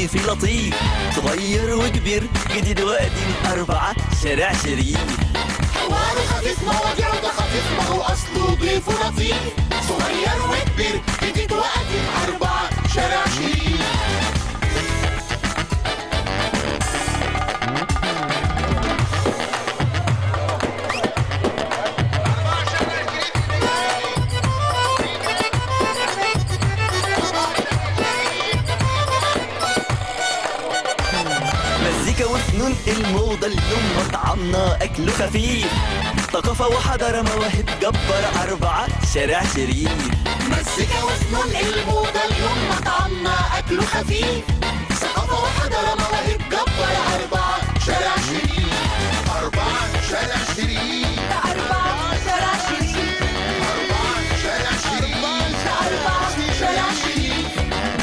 ضيفي لطيف صغير وكبير جديد وقديم أربعة شارع شريف حوار خفيف مواضيع ده خفيف ما هو اصله ضيف لطيف صغير وكبير جديد وقديم اربعه شارع شريف مزيكا وفنون الموضة اليوم مطعمنا أكله خفيف ثقافة وحضارة مواهب جبار أربعة شارع شريف مزيكا وفنون الموضة اليوم مطعمنا أكله خفيف ثقافة وحضارة مواهب جبار أربعة شارع شريف أربعة شارع شريف أربعة شارع شريف أربعة شارع شريف أربعة شارع شريف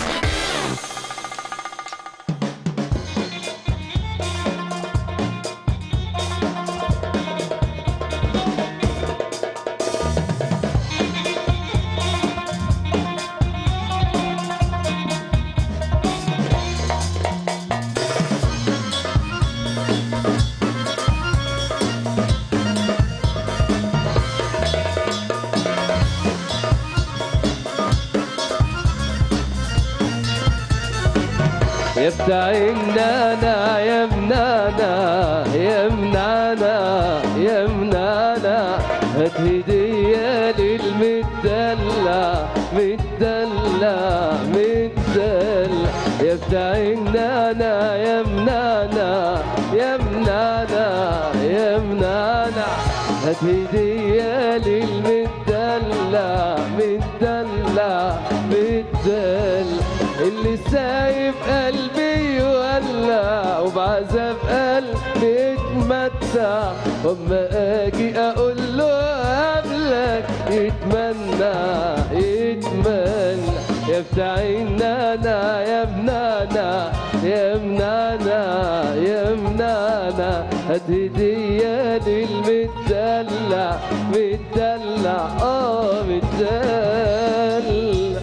يا بتاع النانا يا منانا يا منانا يا منانا هات هدية للمدلع مدلع مدلع يا بتاع النانا يا منانا يا منانا يا منانا هات هدية للمدلع مدلع مدلع اللي سايب قلبي يولع وبعذاب قلبي يتمتع واما اجي اقول له قبلك يتمنى يتمنى يا بتاع النانا يا بنانا يا بنانا يا بنانا هات هدية للمدلع مدلع اه مدلع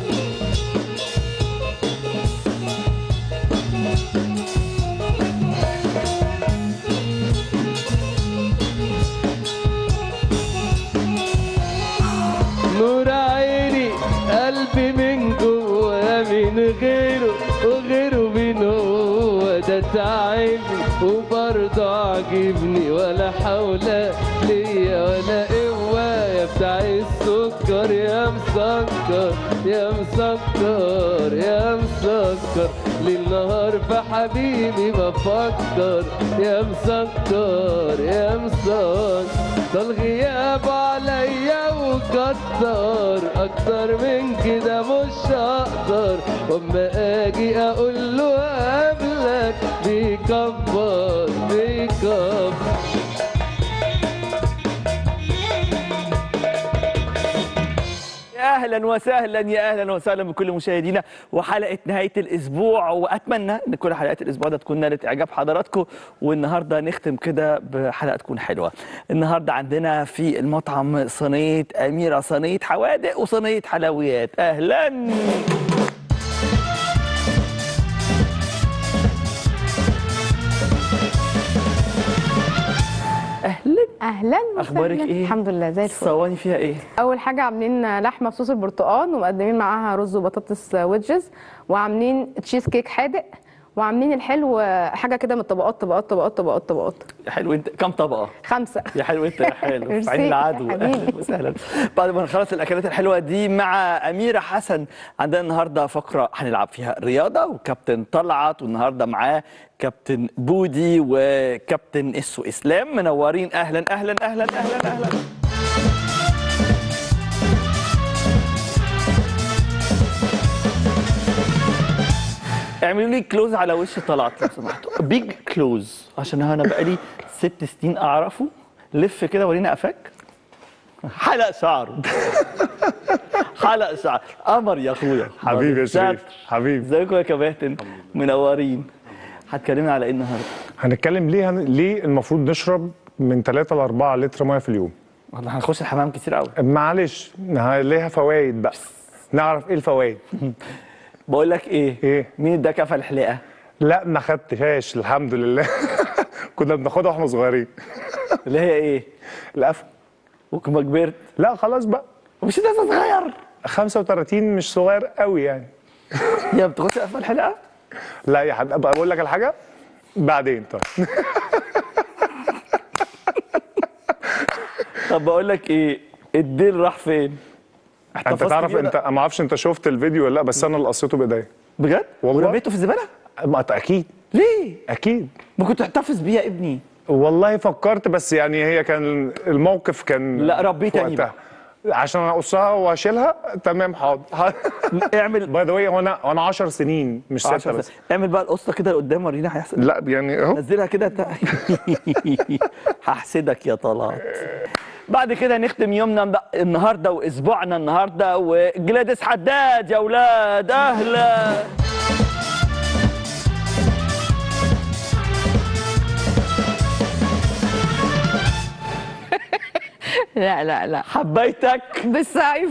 نور عيني قلبي من جوا من غيره وغيره من هو ده تعبني وبرضه عاجبني ولا حول ليا ولا قوة يا بتاع السكر يا مسكر يا مسكر يا مسكر ليل نهار في حبيبي بفكر يا مسكر يا مسكر طال غيابه عليا وكتر اكتر من كده مش هقدر واما اجي اقول له قبلك بيكبر بيكبر يا اهلا وسهلا يا اهلا وسهلا بكل مشاهدينا وحلقه نهايه الاسبوع واتمنى ان كل حلقات الاسبوع ده تكون نالت اعجاب حضراتكم والنهارده نختم كده بحلقه تكون حلوه النهارده عندنا في المطعم صينيه اميره صينيه حوادق وصينيه حلويات اهلا اهلا اهلا اخبارك وسهلاً. ايه الحمد لله زي الفل الصواني فيها ايه اول حاجه عاملين لحمه بصوص البرتقال ومقدمين معاها رز وبطاطس ويدجز وعاملين تشيز كيك حادق وعاملين الحلو حاجه كده من الطبقات طبقات طبقات طبقات طبقات يا حلو انت كم طبقه خمسه يا حلو انت يا حلو في ميرسي عين يا العدو حبيبي. اهلا وسهلا بعد ما نخلص الاكلات الحلوه دي مع اميره حسن عندنا النهارده فقره هنلعب فيها رياضه وكابتن طلعت والنهارده معاه كابتن بودي وكابتن اسو اسلام منورين اهلا اهلا اهلا اهلا اهلا اعملوا لي كلوز على وش طلعت لو سمحتوا بيج كلوز عشان انا بقالي ست سنين اعرفه لف كده ورينا قفاك حلق شعره حلق شعر قمر يا اخويا حبيبي يا شريف شاطر. حبيبي ازيكم يا كباتن منورين هتكلمنا على ايه النهارده هنتكلم ليه هن... ليه المفروض نشرب من 3 ل 4 لتر ميه في اليوم والله هنخش الحمام كتير قوي معلش ه- ليها فوائد بقى نعرف ايه الفوائد بقول لك ايه إيه؟ مين اداك قفا الحلاقه لا ما خدتهاش الحمد لله كنا بناخدها واحنا صغيرين اللي هي ايه القفا وكما كبرت لا خلاص بقى مش انت لسه صغير 35 مش صغير قوي يعني يا بتخش قفل الحلقه لا يا حد ابقى اقول لك الحاجه بعدين طيب طب بقول لك ايه الديل راح فين انت احتفظت تعرف بيه انت ولا- ما اعرفش انت شفت الفيديو ولا لا بس انا اللي قصيته بايديا بجد والله. ورميته في الزباله ما أنت اكيد ليه اكيد ما كنت تحتفظ بيه يا ابني والله فكرت بس يعني هي كان الموقف كان لا، ربيه في تاني وقتها. عشان اقصها واشيلها تمام حاضر اعمل باي ذا واي هو انا وانا 10 سنين مش 6 عشرة بس سنة. اعمل بقى القصه كده لقدام ورينا هيحصل لا يعني اهو نزلها كده ت... هحسدك يا طلعت بعد كده نختم يومنا بقى النهارده واسبوعنا النهارده وجلاديس حداد يا اولاد اهلا لا لا لا حبيتك بالصيف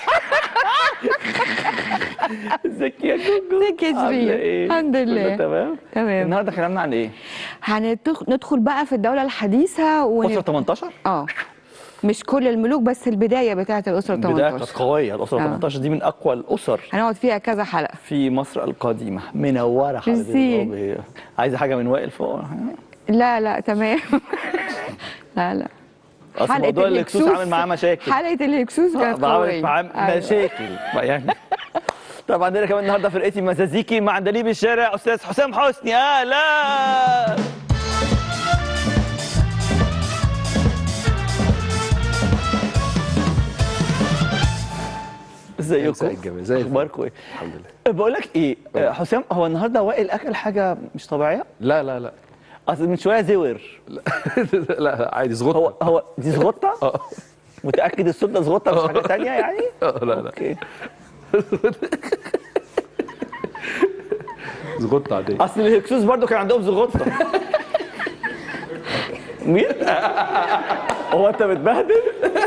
ازيك يا جوجو ازيك يا عاملة شيرين؟ إيه؟ الحمد لله. كله تمام تمام. النهارده كلامنا عن ايه؟ هندخل بقى في الدولة الحديثة ون... اسره 18 اه مش كل الملوك بس البداية بتاعة الأسرة البدايه كانت 18 قويه الاسره آه. 18 دي من اقوى الاسر هنقعد فيها كذا حلقة في مصر القديمه منوره ميرسي. حبيبي عايزه حاجه من وائل فوق لا لا تمام لا لا اصل موضوع الاكسوس عامل معاه مشاكل حلقة الهكسوس كانت بعمل قوية معاه أيوة. مشاكل يعني طبعا عندنا كمان النهارده فرقتي مزازيكي مع عندليب الشارع استاذ حسام حسني اهلا ازيكم مساء الجمال، زي الفل. اخباركم ايه الحمد لله بقول لك ايه آه، حسام هو النهارده وائل اكل حاجه مش طبيعيه لا لا لا اصل من شويه زور لا لا عادي زغط هو هو دي زغطه اه متاكد الصوت ده زغطه مش حاجه تانية يعني آه، لا لا اوكي زغط عادي اصل الهكسوس برضو كان عندهم زغطه مين؟ هو انت متبهدل؟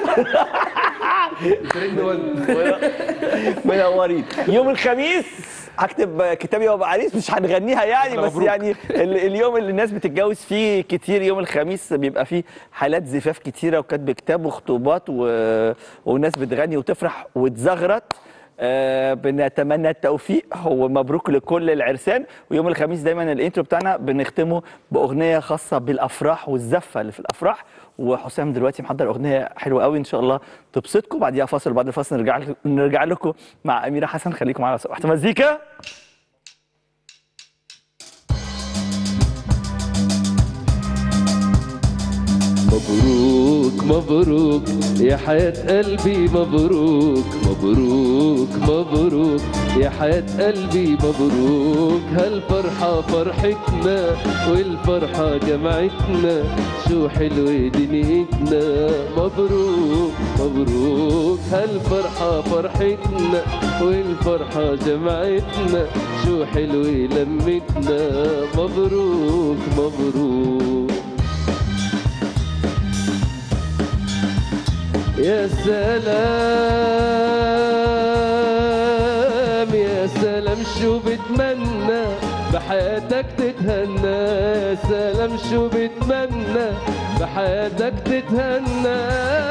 منورين يوم الخميس هكتب كتابي وابقى عريس مش هنغنيها يعني بس مبروك. يعني ال- اليوم اللي الناس بتتجوز فيه كتير يوم الخميس بيبقى فيه حالات زفاف كتيره وكتب كتاب وخطوبات و... وناس بتغني وتفرح وتزغرط آه بنتمنى التوفيق ومبروك لكل العرسان ويوم الخميس دايما الانترو بتاعنا بنختمه باغنيه خاصه بالافراح والزفه اللي في الافراح وحسام دلوقتي محضر اغنيه حلوه قوي ان شاء الله تبسطكم بعديها فاصل بعد الفاصل نرجع لك- نرجع لكم مع اميره حسن خليكم معانا صباح مزيكا مبروك مبروك يا حياة قلبي مبروك مبروك مبروك يا حياة قلبي مبروك هالفرحة فرحتنا والفرحة جمعتنا شو حلوة دنيتنا مبروك مبروك هالفرحة فرحتنا والفرحة جمعتنا شو حلوة لمتنا مبروك مبروك يا سلام يا سلام شو بتمنى بحياتك تتهنى يا سلام شو بتمنى بحياتك تتهنى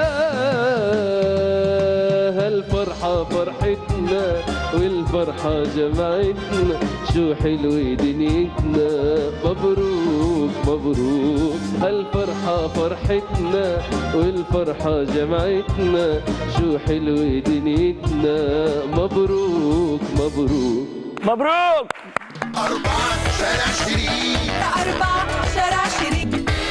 هالفرحة فرحتنا والفرحة جمعتنا شو حلوة دنيتنا مبروك مبروك هالفرحة فرحتنا والفرحة جمعتنا شو حلوة دنيتنا مبروك مبروك مبروك أربعة شارع شريك أربعة شارع شريك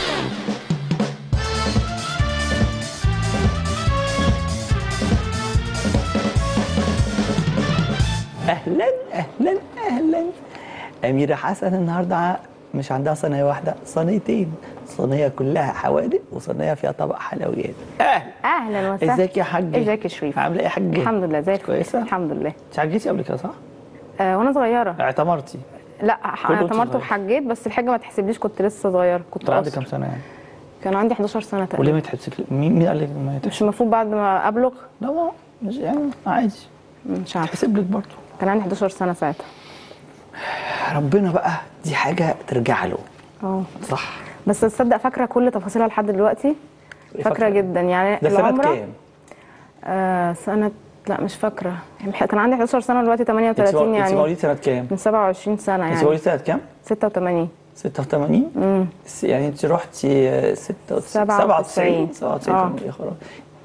اهلا اهلا اهلا اميره حسن النهارده مش عندها صينيه واحده صينيتين صينيه كلها حوادق وصينيه فيها طبق حلويات اهلا اهلا وسهلا ازيك يا حاج ازيك يا شريف عامله ايه يا حاج الحمد لله زي الفل كويسة؟ الحمد لله انت حجيتي قبل كده صح آه وانا صغيره اعتمرتي لا كله انا وأنت اعتمرت صغير. وحجيت بس الحاجه ما تحسبليش كنت لسه صغيره كنت كان عندك قاصر كام سنه يعني كان عندي 11 سنه وليه تقريبا ما تحبسك مين مين قال لك ما مش يتحسب المفروض بعد ما ابلغ لا هو مش يعني عادي مش عارفه تحسب لك برضه كان عندي 11 سنه ساعتها ربنا بقى دي حاجه ترجع له اه صح بس تصدق فاكره كل تفاصيلها لحد دلوقتي فاكره فاكرة؟ جدا يعني ده سنه العمره كام؟ آه سنه لا مش فاكره كان عندي 11 سنه دلوقتي انت 38 انت يعني مواليد سنه كام؟ من 27 سنه انت يعني مواليد سنه كام؟ 86 86 امم س- يعني انت رحتي 96 97. 97 97 آه. يا خراب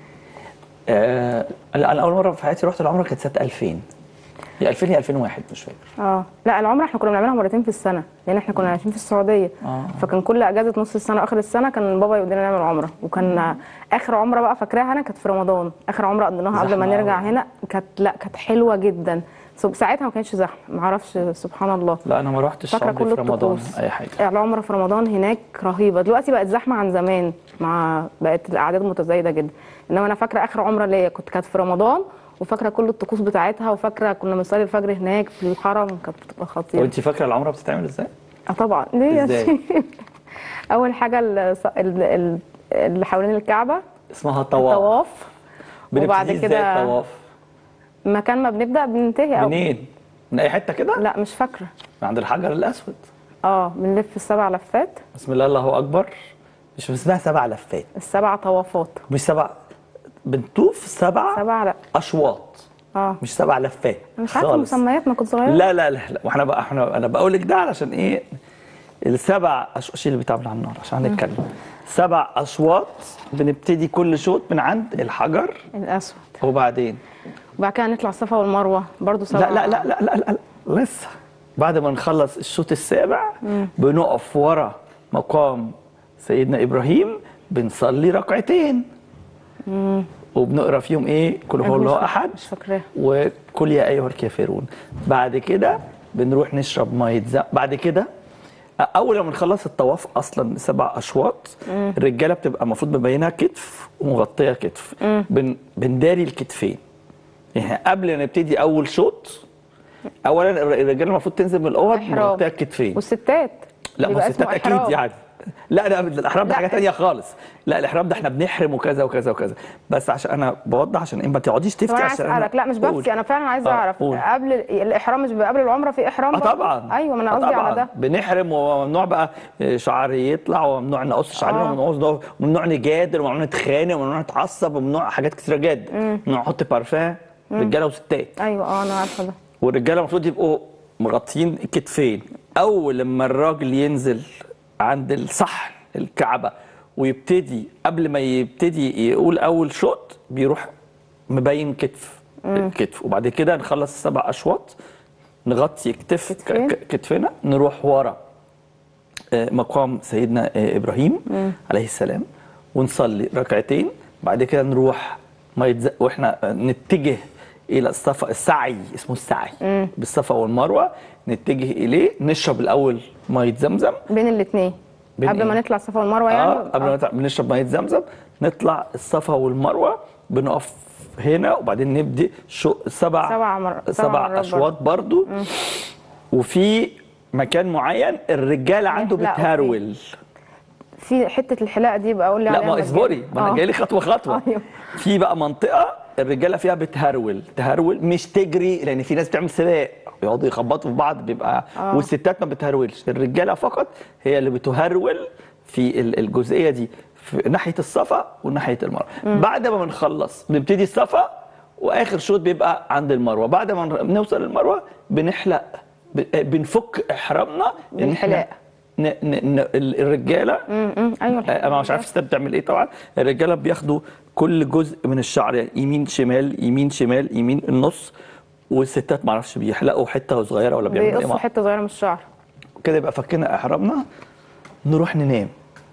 آه انا أنا اول مره في حياتي رحت العمره كانت سنه 2000 هي 2000 هي 2001 مش فاكر اه لا العمره احنا كنا بنعملها مرتين في السنه لان احنا كنا عايشين في السعوديه آه. فكان كل اجازه نص السنه اخر السنه كان بابا يودينا نعمل عمره وكان اخر عمره بقى فاكراها انا كانت في رمضان اخر عمره قضيناها قبل ما زحمة نرجع أوي. هنا كانت لا كانت حلوه جدا سب- ساعتها ما كانتش زحمه ما اعرفش سبحان الله لا انا ما رحتش فاكره عمري كل في رمضان الطقوس اي حاجه العمره في رمضان هناك رهيبه دلوقتي بقت زحمه عن زمان مع بقت الاعداد متزايده جدا انما انا فاكره اخر عمره ليا كنت كانت في رمضان وفاكره كل الطقوس بتاعتها وفاكره كنا بنصلي الفجر هناك في الحرم كانت بتبقى خطيره وانت فاكره العمره بتتعمل ازاي؟ اه طبعا ليه يا إزاي؟ شيخ؟ اول حاجه ال- ال- ال- اللي حوالين الكعبه اسمها طواف طواف وبعد بنبتدي ازاي كده الطواف؟ مكان ما بنبدا بننتهي او منين؟ من اي حته كده؟ لا مش فاكره من عند الحجر الاسود اه بنلف السبع لفات بسم الله الله اكبر مش اسمها سبع لفات السبع طوافات مش سبع بنطوف سبع سبع لا اشواط اه مش سبع لفات انا مش عارفه خالص. مسميات ما كنت صغيره لا لا لا لا واحنا بقى احنا انا بقول لك ده علشان ايه السبع أش- شيل اللي بتاع على النار عشان هنتكلم سبع اشواط بنبتدي كل شوط من عند الحجر الاسود وبعدين وبعد كده نطلع الصفا والمروه برضو سبع لا لا لا لا لا, لا, لا لسه بعد ما نخلص الشوط السابع بنقف ورا مقام سيدنا ابراهيم بنصلي ركعتين وبنقرا فيهم ايه كل هو مش الله فاكرة- احد مش فاكراها وكل يا ايها الكافرون بعد كده بنروح نشرب ميه زم بعد كده اول لما نخلص الطواف اصلا سبع اشواط الرجاله بتبقى المفروض مبينها كتف ومغطيه كتف بن بنداري الكتفين يعني قبل ما نبتدي اول شوط اولا الرجاله المفروض تنزل من الاوض إحرام. مغطيه الكتفين والستات لا ما بيبقى الستات اسمه اكيد إحرام. يعني لا لا الاحرام ده لا. حاجه تانية خالص لا الاحرام ده احنا بنحرم وكذا وكذا وكذا بس عشان انا بوضح عشان ايه ما تقعديش طب تفتي انا عايز عشان اسالك لا مش قول. بفتي انا فعلا عايزه آه، اعرف قول. قبل الاحرام مش بيبقى قبل العمره في احرام اه برضو؟ طبعا ايوه ما انا آه قصدي طبعا. على ده بنحرم وممنوع بقى شعر يطلع وممنوع نقص شعرنا آه. وممنوع وممنوع نجادل وممنوع نتخانق وممنوع نتعصب وممنوع حاجات كتيره جدا ممنوع نحط بارفان رجاله وستات ايوه اه انا عارفه ده والرجاله المفروض يبقوا مغطيين الكتفين اول لما الراجل ينزل عند الصحن الكعبه ويبتدي قبل ما يبتدي يقول اول شوط بيروح مبين كتف الكتف وبعد كده نخلص السبع اشواط نغطي كتف كتفين. ك- كتفنا نروح ورا آه، مقام سيدنا آه، ابراهيم عليه السلام ونصلي ركعتين بعد كده نروح ما يتز... واحنا آه، نتجه الى الصفا السعي اسمه السعي بالصفا والمروه نتجه اليه نشرب الاول ميه زمزم بين الاثنين بين قبل ما إيه؟ نطلع الصفا والمروه يعني اه قبل ما نطلع بنشرب ميه زمزم نطلع الصفا والمروه بنقف هنا وبعدين نبدي شو سبع سبع مر- سبع سبع مرات اشواط برضو وفي مكان معين الرجاله عنده يحلقوا فيه. بتهرول في حته الحلاقه دي بقى قول لي لا عليها ما مجال. اصبري ما انا آه. جاي لي خطوه خطوه أيوه. في بقى منطقه الرجاله فيها بتهرول تهرول مش تجري لان في ناس بتعمل سباق يقعدوا يخبطوا في بعض بيبقى آه. والستات ما بتهرولش الرجاله فقط هي اللي بتهرول في ال- الجزئيه دي في ناحيه الصفا وناحيه المروه بعد ما بنخلص بنبتدي الصفا واخر شوط بيبقى عند المروه بعد ما بنوصل المروه بنحلق ب- بنفك احرامنا إن إحنا بالحلاق. ن- ن- ن- ال- الرجاله م- م. ايوه آه، انا مش عارف الستات بتعمل ايه طبعا الرجاله بياخدوا كل جزء من الشعر يعني يمين شمال يمين شمال يمين النص والستات ما اعرفش بيحلقوا حته صغيره ولا بيعملوا ايه بيقصوا ما- حته صغيره من الشعر كده يبقى فكنا احرامنا نروح ننام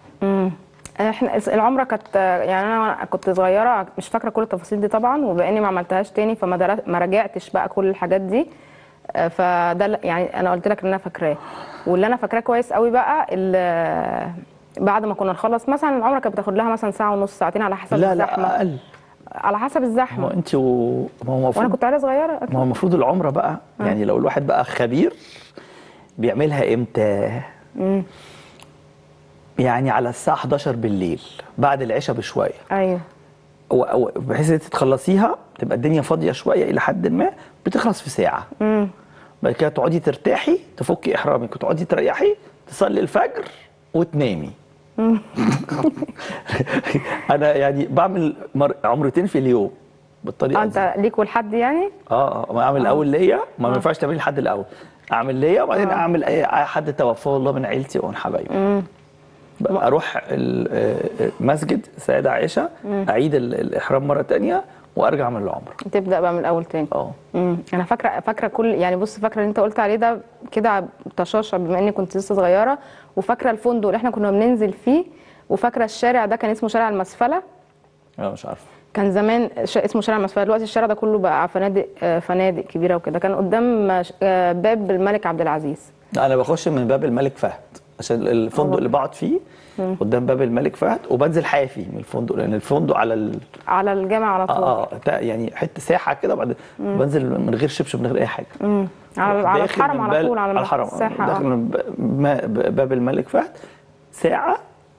احنا العمره كانت يعني انا كنت صغيره مش فاكره كل التفاصيل دي طبعا وباني ما عملتهاش تاني فما درا- ما راجعتش بقى كل الحاجات دي آه، فده اللي- يعني انا قلت لك ان انا فاكراه واللي انا فاكراه كويس قوي بقى ال- بعد ما كنا نخلص مثلا العمره كانت بتاخد لها مثلا ساعه ونص ساعتين على حسب لا الزحمه لا اقل على حسب ما هو الزحمه انت و... ما هو وانا المفروض كنت عيله صغيره ما هو المفروض العمره بقى يعني لو الواحد بقى خبير بيعملها امتى؟ يعني على الساعه 11 بالليل بعد العشاء بشويه ايوه و- و- بحيث ان انت تخلصيها تبقى الدنيا فاضيه شويه الى حد ما بتخلص في ساعه بعد كده تقعدي ترتاحي تفكي احرامك وتقعدي تريحي تصلي الفجر وتنامي انا يعني بعمل مر... عمرتين في اليوم بالطريقه آه، دي انت ليك ولحد يعني اه اه ما اعمل الاول ليا ما ينفعش تعملي لحد الاول اعمل ليا وبعدين اعمل اي أي حد توفاه الله من عيلتي ومن حبايبي بقى اروح ال- آه، آه، مسجد سيدة عائشة اعيد ال- الاحرام مرة تانية وارجع من العمرة تبدا بقى من الاول تاني اه امم انا فاكره فاكره كل يعني بص فاكره اللي انت قلت عليه ده كده طشاشه بما اني كنت لسه صغيره وفاكره الفندق اللي احنا كنا بننزل فيه وفاكره الشارع ده كان اسمه شارع المسفله لا مش عارف كان زمان ش... اسمه شارع المسفله دلوقتي الشارع ده كله بقى فنادق آه، فنادق كبيره وكده كان قدام آه، ش- آه، باب الملك عبد العزيز لا، انا بخش من باب الملك فهد عشان الفندق اللي بقعد فيه قدام باب الملك فهد وبنزل حافي من الفندق لان الفندق على ال... على الجامع على طول اه اه تا- يعني حته ساحه كده وبعد بنزل من غير شبشب من غير اي حاجه على, على داخل الحرم من على بال- طول على, الحرم الساحه داخل آه. من ب- ما- ب- باب الملك فهد ساعه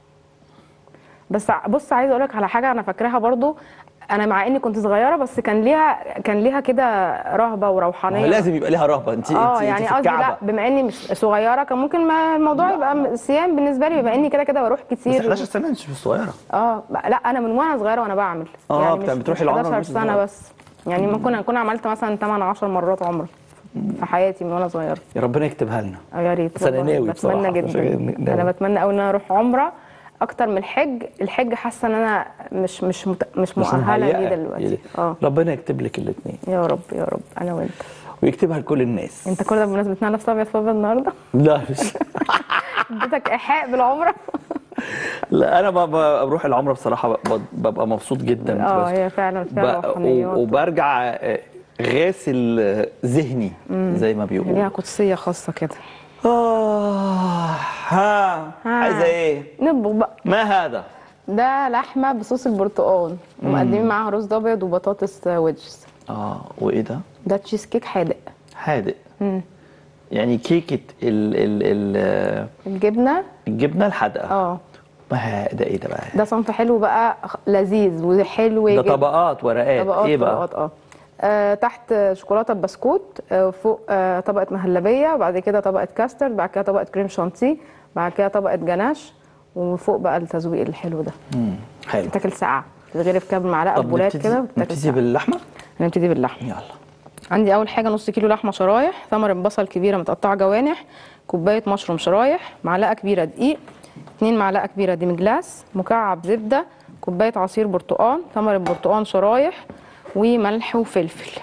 بس ع- بص عايزه اقول لك على حاجه انا فاكراها برضو انا مع اني كنت صغيره بس كان ليها كان ليها كده رهبه ما وروحانيه هو لازم يبقى ليها رهبه انت اه انت يعني في قصدي لا الكعبه بما اني مش صغيره كان ممكن ما الموضوع يبقى م- صيام بالنسبه لي بما اني كده كده بروح بس كتير 11 سنه انت مش صغيره اه لا انا من وانا صغيره وانا بعمل آه، يعني بتاع- مش بتروحي مش العمرة 11 وانت سنه صغيرة. بس يعني ممكن اكون عملت مثلا 8 10 مرات عمره في حياتي من وانا صغيره يا ربنا يكتبها لنا اه يا ريت بس أنا والله. ناوي بتمنى بصراحة، جدا مش ناوي. انا بتمنى قوي ان انا اروح عمره اكتر من الحج الحج حاسه ان انا مش مش مت... مش مش مؤهله ليه مهيئة. دلوقتي اه ربنا يكتب لك الاثنين يا رب يا رب انا وانت ويكتبها لكل الناس انت كل ده بمناسبه ان انا لابسه ابيض في ابيض النهارده لا مش اديتك ايحاء بالعمره لا انا ب- ب- بروح العمره بصراحه ب- ببقى مبسوط جدا اه بس هي فعلا فيها ب- روحانيات و- وبرجع آه، غاسل آه، ذهني زي ما ليها بيقولوا قدسيه خاصه كده آه ها ها. عايزه ايه؟ نطبخ بقى ما هذا؟ ده لحمه بصوص البرتقال ومقدمين معاها رز ابيض وبطاطس ويدجز اه وايه ده؟ ده تشيز كيك حادق حادق يعني كيكه ال ال ال الجبنه الجبنه الحادقه اه ما ه- ده ايه ده بقى؟ ده صنف حلو بقى خ- لذيذ وحلو ده جدا طبقات ورقات طبقات ايه بقى؟ طبقات اه آه، تحت شوكولاته بسكوت آه، فوق آه، طبقه مهلبيه وبعد كده طبقه كاسترد بعد كده طبقه كريم شانتيه بعد كده طبقه جناش وفوق بقى التزويق الحلو ده مم، حلو تاكل ساعه تتغرف كده بمعلقه طب بولات نبتدي كده وتتاكل نبتدي ساعه باللحمه؟ هنبتدي باللحمه يلا عندي اول حاجه نص كيلو لحمه شرايح ثمره بصل كبيره متقطعه جوانح كوبايه مشروم شرايح معلقه كبيره دقيق 2 معلقه كبيره ديمجلاس مكعب زبده كوبايه عصير برتقال ثمره برتقال شرايح وملح وفلفل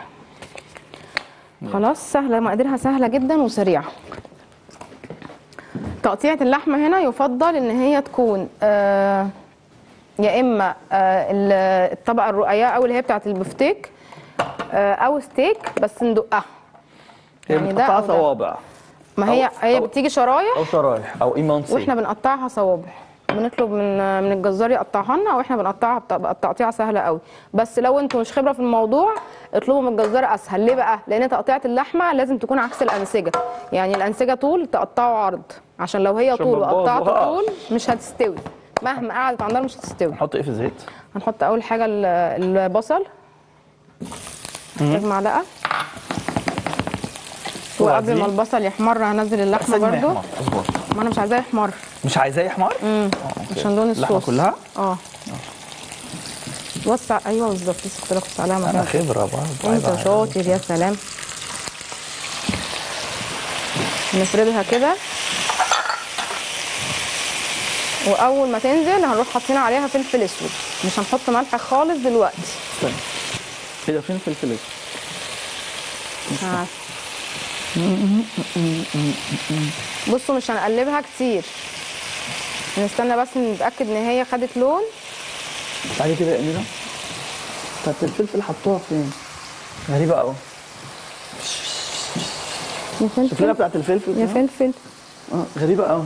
خلاص سهله مقاديرها سهله جدا وسريعه تقطيعه اللحمه هنا يفضل ان هي تكون آه يا اما آه ال- الطبقه الرقيقه او اللي هي بتاعه البفتيك آه، او ستيك بس ندقها هي يعني ده متقطعه أو ده. صوابع ما هي أو- هي أو- بتيجي شرايح او شرايح او ايمانسي واحنا بنقطعها صوابع بنطلب من من الجزار يقطعها لنا واحنا بنقطعها بت- بقى تقطيعه سهله قوي بس لو انتوا مش خبره في الموضوع اطلبوا من الجزار اسهل ليه بقى لان تقطيعه اللحمه لازم تكون عكس الانسجه يعني الانسجه طول تقطعه عرض عشان لو هي عشان طول ما وقطعته تبوظوهاش. طول مش هتستوي مهما قعدت على النار مش هتستوي نحط ايه في الزيت؟ هنحط اول حاجه ال- البصل محتاج معلقه وقبل وبعدين؟ ما البصل يحمر هنزل اللحمه استني ما برضو يحمر، اصبر ما انا مش عايزاه يحمر مش عايزاه يحمر؟ امم عشان لون اللحمه الصوص كلها؟ اه وسع ايوه بالظبط لسه كنت لك عليها انا مكان خبره برضه انت عيب شاطر يا سلام نفردها كده واول ما تنزل هنروح حاطين عليها فلفل اسود مش هنحط ملح خالص دلوقتي استنى كده فين الفلفل الاسود؟ مش عارفة. بصوا مش هنقلبها كتير نستنى بس نتاكد ان هي خدت لون تعالي كده يا اميره بتاعت الفلفل حطوها فين؟ غريبه قوي يا شوف لنا فلفل بتاعت الفلفل يا كده. فلفل اه غريبه قوي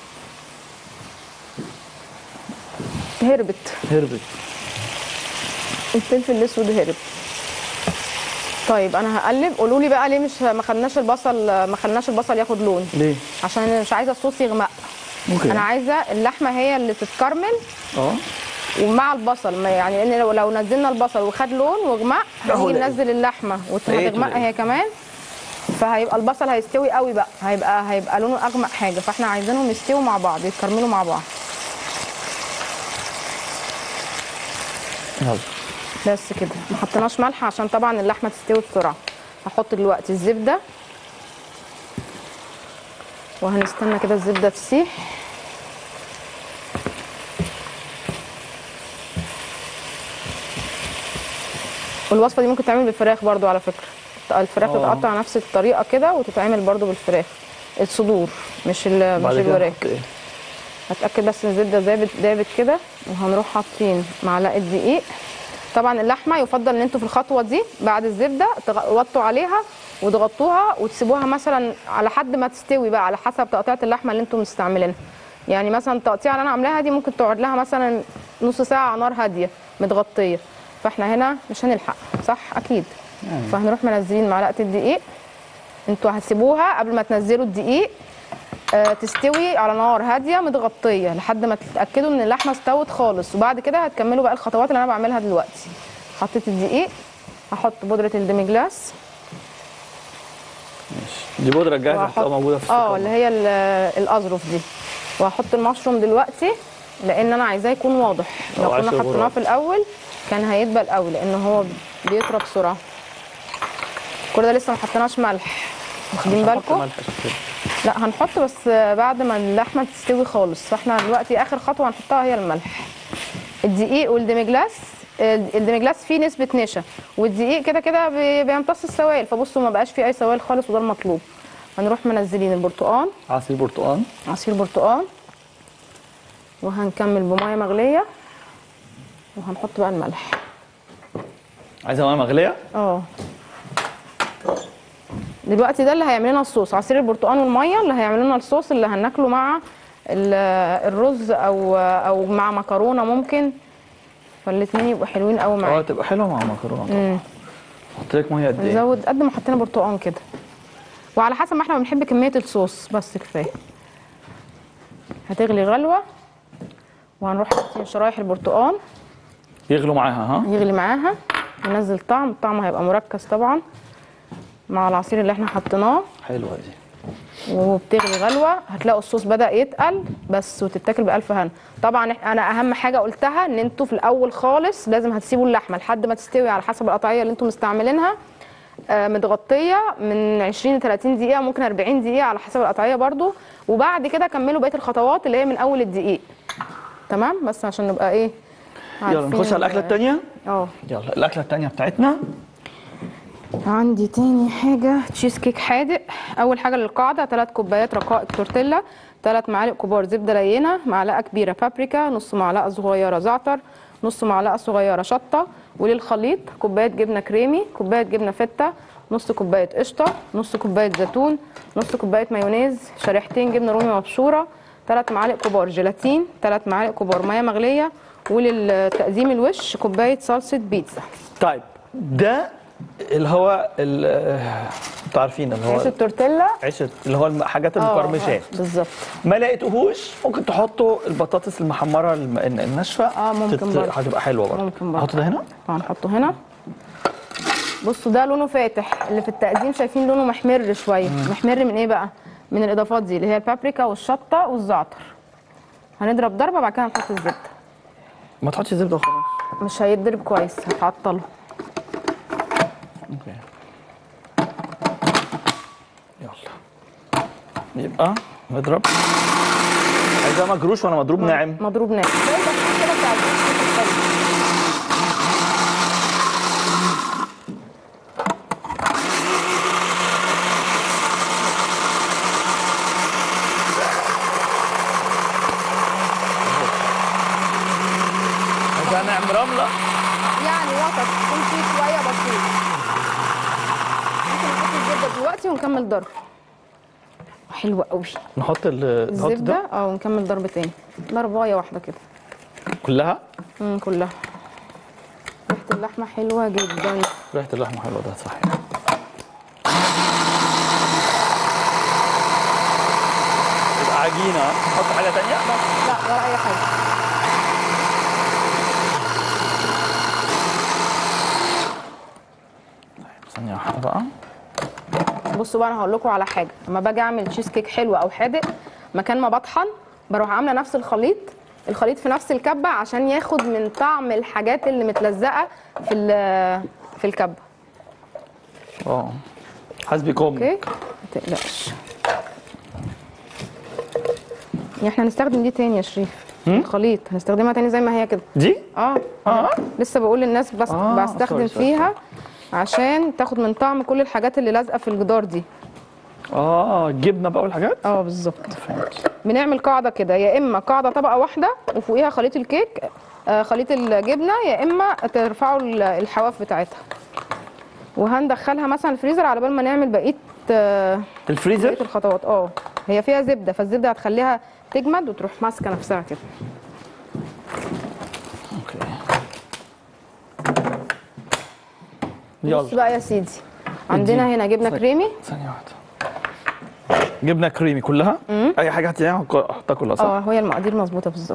هربت هربت الفلفل الاسود هرب طيب انا هقلب قولوا لي بقى ليه مش ما خدناش البصل ما خلناش البصل ياخد لون ليه؟ عشان أنا مش عايزه الصوص يغمق ممكن انا عايزه اللحمه هي اللي تتكرمل اه ومع البصل ما يعني لان لو, لو نزلنا البصل وخد لون وغمق هو هنيجي ده. ننزل اللحمه إيه وتغمق تلاقي. هي كمان فهيبقى البصل هيستوي قوي بقى هيبقى هيبقى لونه اغمق حاجه فاحنا عايزينهم يستووا مع بعض يتكرملوا مع بعض يلا بس كده ما حطيناش ملح عشان طبعا اللحمه تستوي بسرعه هحط دلوقتي الزبده وهنستنى كده الزبده تسيح والوصفه دي ممكن تعمل بالفراخ برضو على فكره الفراخ آه. تتقطع نفس الطريقه كده وتتعمل برضو بالفراخ الصدور مش ال- مش بعد كده الوراك نحط ايه هتاكد بس ان الزبده دابت دابت كده وهنروح حاطين معلقه دقيق طبعا اللحمه يفضل ان انتوا في الخطوه دي بعد الزبده تغطوا عليها وتغطوها وتسيبوها مثلا على حد ما تستوي بقى على حسب تقطيعه اللحمه اللي انتوا مستعملينها يعني مثلا التقطيعه اللي انا عاملاها دي ممكن تقعد لها مثلا نص ساعه على نار هاديه متغطيه فاحنا هنا مش هنلحق صح اكيد فهنروح منزلين معلقه الدقيق انتوا هتسيبوها قبل ما تنزلوا الدقيق آه، تستوي على نار هاديه متغطيه لحد ما تتاكدوا ان اللحمه استوت خالص وبعد كده هتكملوا بقى الخطوات اللي انا بعملها دلوقتي حطيت الدقيق هحط بودره الديمي جلاس دي بودره جاهزه وهحط- هتبقى موجوده في اه السوبر اللي هي ال- الاظرف دي وهحط المشروم دلوقتي لان انا عايزاه يكون واضح لو أو كنا عشر حطيناه غراب. في الاول كان هيدبل قوي لان هو بيطرى بسرعه كل ده لسه ما حطيناش ملح واخدين هحط بالكم ملح عشان كده. لا هنحط بس بعد ما اللحمه تستوي خالص فاحنا دلوقتي اخر خطوه هنحطها هي الملح الدقيق والديمجلاس الديمجلاس فيه نسبه نشا والدقيق كده كده بي- بيمتص السوائل فبصوا ما بقاش فيه اي سوائل خالص وده المطلوب هنروح منزلين البرتقال عصير برتقال عصير برتقال وهنكمل بميه مغليه وهنحط بقى الملح عايزه ميه مغليه اه دلوقتي ده اللي هيعمل لنا الصوص عصير البرتقال والميه اللي هيعمل لنا الصوص اللي هناكله مع ال- الرز او او مع مكرونه ممكن فالاتنين يبقوا حلوين قوي اه معانا تبقى حلوه مع مكرونه طبعا حط لك ميه قد ايه نزود قد ما حطينا برتقال كده وعلى حسب ما احنا بنحب كميه الصوص بس كفايه هتغلي غلوه وهنروح حاطين شرايح البرتقال يغلوا معاها ها يغلي معاها ينزل طعم الطعم هيبقى مركز طبعا مع العصير اللي احنا حطيناه حلوه دي وبتغلي غلوه هتلاقوا الصوص بدا يتقل بس وتتاكل بالف هنا طبعا إح- انا اهم حاجه قلتها ان انتوا في الاول خالص لازم هتسيبوا اللحمه لحد ما تستوي على حسب القطعيه اللي انتوا مستعملينها آه، متغطيه من 20 ل 30 دقيقه ممكن 40 دقيقه على حسب القطعيه برضو وبعد كده كملوا بقيه الخطوات اللي هي من اول الدقيق تمام بس عشان نبقى ايه يلا عارفين نخش على ال- الاكله الثانيه اه يلا الاكله الثانيه بتاعتنا عندي تاني حاجة تشيز كيك حادق أول حاجة للقاعدة ثلاث كوبايات رقائق تورتيلا ثلاث معالق كبار زبدة لينة معلقة كبيرة بابريكا نص معلقة صغيرة زعتر نص معلقة صغيرة شطة وللخليط كوباية جبنة كريمي كوباية جبنة فتة نص كوباية قشطة نص كوباية زيتون نص كوباية مايونيز شريحتين جبنة رومي مبشورة ثلاث معالق كبار جيلاتين ثلاث معالق كبار مية مغلية وللتقديم الوش كوباية صلصة بيتزا طيب ده اللي هو ال- آه، انتوا عارفين اللي عيش هو التورتيلا عيش اللي هو الحاجات آه، المقرمشات آه، بالظبط ما لقيتوهوش ممكن تحطوا البطاطس المحمره الم- الناشفه آه، ممكن تت- برضه. هتبقى حلوه برضه ممكن برضه. احط ده هنا هنحطه هنا بصوا ده لونه فاتح اللي في التقديم شايفين لونه محمر شويه محمر من ايه بقى من الاضافات دي اللي هي البابريكا والشطه والزعتر هنضرب ضربه بعد كده نحط الزبده ما تحطش زبده وخلاص مش هيتضرب كويس هتعطله اوكي يلا يبقى نضرب عايزاه مجروش ولا مضروب ناعم مضروب ناعم زي بس كده بتاع الزيت الخليط. عايزاه ناعم رمله يعني وسط يكون فيه شويه بسيط ممكن نحط الزبده دلوقتي ونكمل ضرب حلوه قوي نحط ال نحط الزبده ده اه ونكمل ضرب تاني ضربايه واحده كده كلها امم كلها ريحه اللحمه حلوه جدا ريحه اللحمه حلوه ده صحيح تبقى عجينه نحط حاجه تانية بس لا ولا اي حاجه ثانيه واحده بقى بصوا بقى انا هقول لكم على حاجه لما باجي اعمل تشيز كيك حلو او حادق مكان ما بطحن بروح عامله نفس الخليط الخليط في نفس الكبه عشان ياخد من طعم الحاجات اللي متلزقه في ال- في الكبه اه حسبكم اوكي ما تقلقش يعني احنا هنستخدم دي تاني يا شريف الخليط هنستخدمها تاني زي ما هي كده دي اه اه لسه بقول للناس بس آه، بستخدم سوري، سوري، فيها عشان تاخد من طعم كل الحاجات اللي لازقه في الجدار دي اه جبنه بقى والحاجات اه بالظبط فهمت بنعمل قاعده كده يا اما قاعده طبقه واحده وفوقيها خليط الكيك آه خليط الجبنه يا اما ترفعوا ال- الحواف بتاعتها وهندخلها مثلا الفريزر على بال ما نعمل بقيه آه بقيه الفريزر الخطوات اه هي فيها زبده فالزبده هتخليها تجمد وتروح ماسكه نفسها كده اوكي بص يلا بقى يا سيدي عندنا هنا جبنه كريمي ثانيه واحده جبنه كريمي كلها اي حاجه هتلاقيها احطها كلها صح اه هي المقادير مظبوطه بالظبط